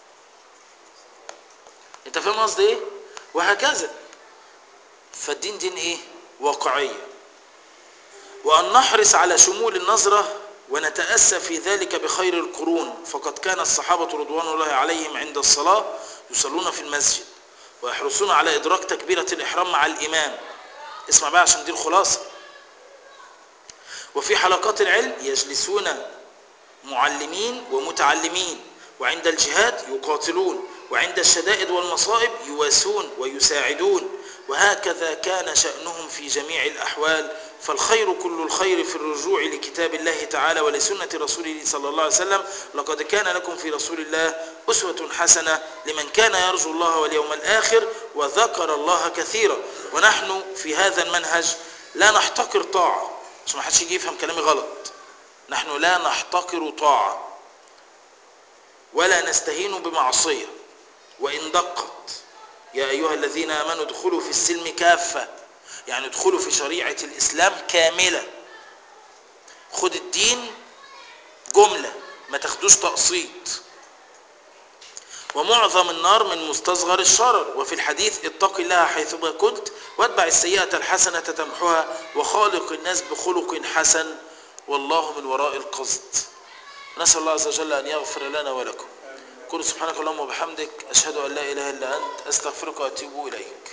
انت فاهم قصدي ايه وهكذا فالدين دين ايه واقعيه وأن نحرص على شمول النظرة ونتأسى في ذلك بخير القرون فقد كان الصحابة رضوان الله عليهم عند الصلاة يصلون في المسجد ويحرصون على إدراك تكبيرة الإحرام مع الإمام اسمع بقى عشان دي الخلاصة وفي حلقات العلم يجلسون معلمين ومتعلمين وعند الجهاد يقاتلون وعند الشدائد والمصائب يواسون ويساعدون وهكذا كان شأنهم في جميع الأحوال فالخير كل الخير في الرجوع لكتاب الله تعالى ولسنة رسوله صلى الله عليه وسلم لقد كان لكم في رسول الله أسوة حسنة لمن كان يرجو الله واليوم الآخر وذكر الله كثيرا ونحن في هذا المنهج لا نحتقر طاعة عشان ما حدش يجي يفهم كلامي غلط نحن لا نحتقر طاعة ولا نستهين بمعصية وإن دقت يا أيها الذين آمنوا ادخلوا في السلم كافة يعني ادخلوا في شريعة الإسلام كاملة خد الدين جملة ما تاخدوش تقسيط ومعظم النار من مستصغر الشرر وفي الحديث اتق الله حيثما كنت واتبع السيئة الحسنة تمحها وخالق الناس بخلق حسن والله من وراء القصد نسأل الله عز وجل أن يغفر لنا ولكم قل سبحانك اللهم وبحمدك أشهد أن لا إله إلا أنت أستغفرك وأتوب إليك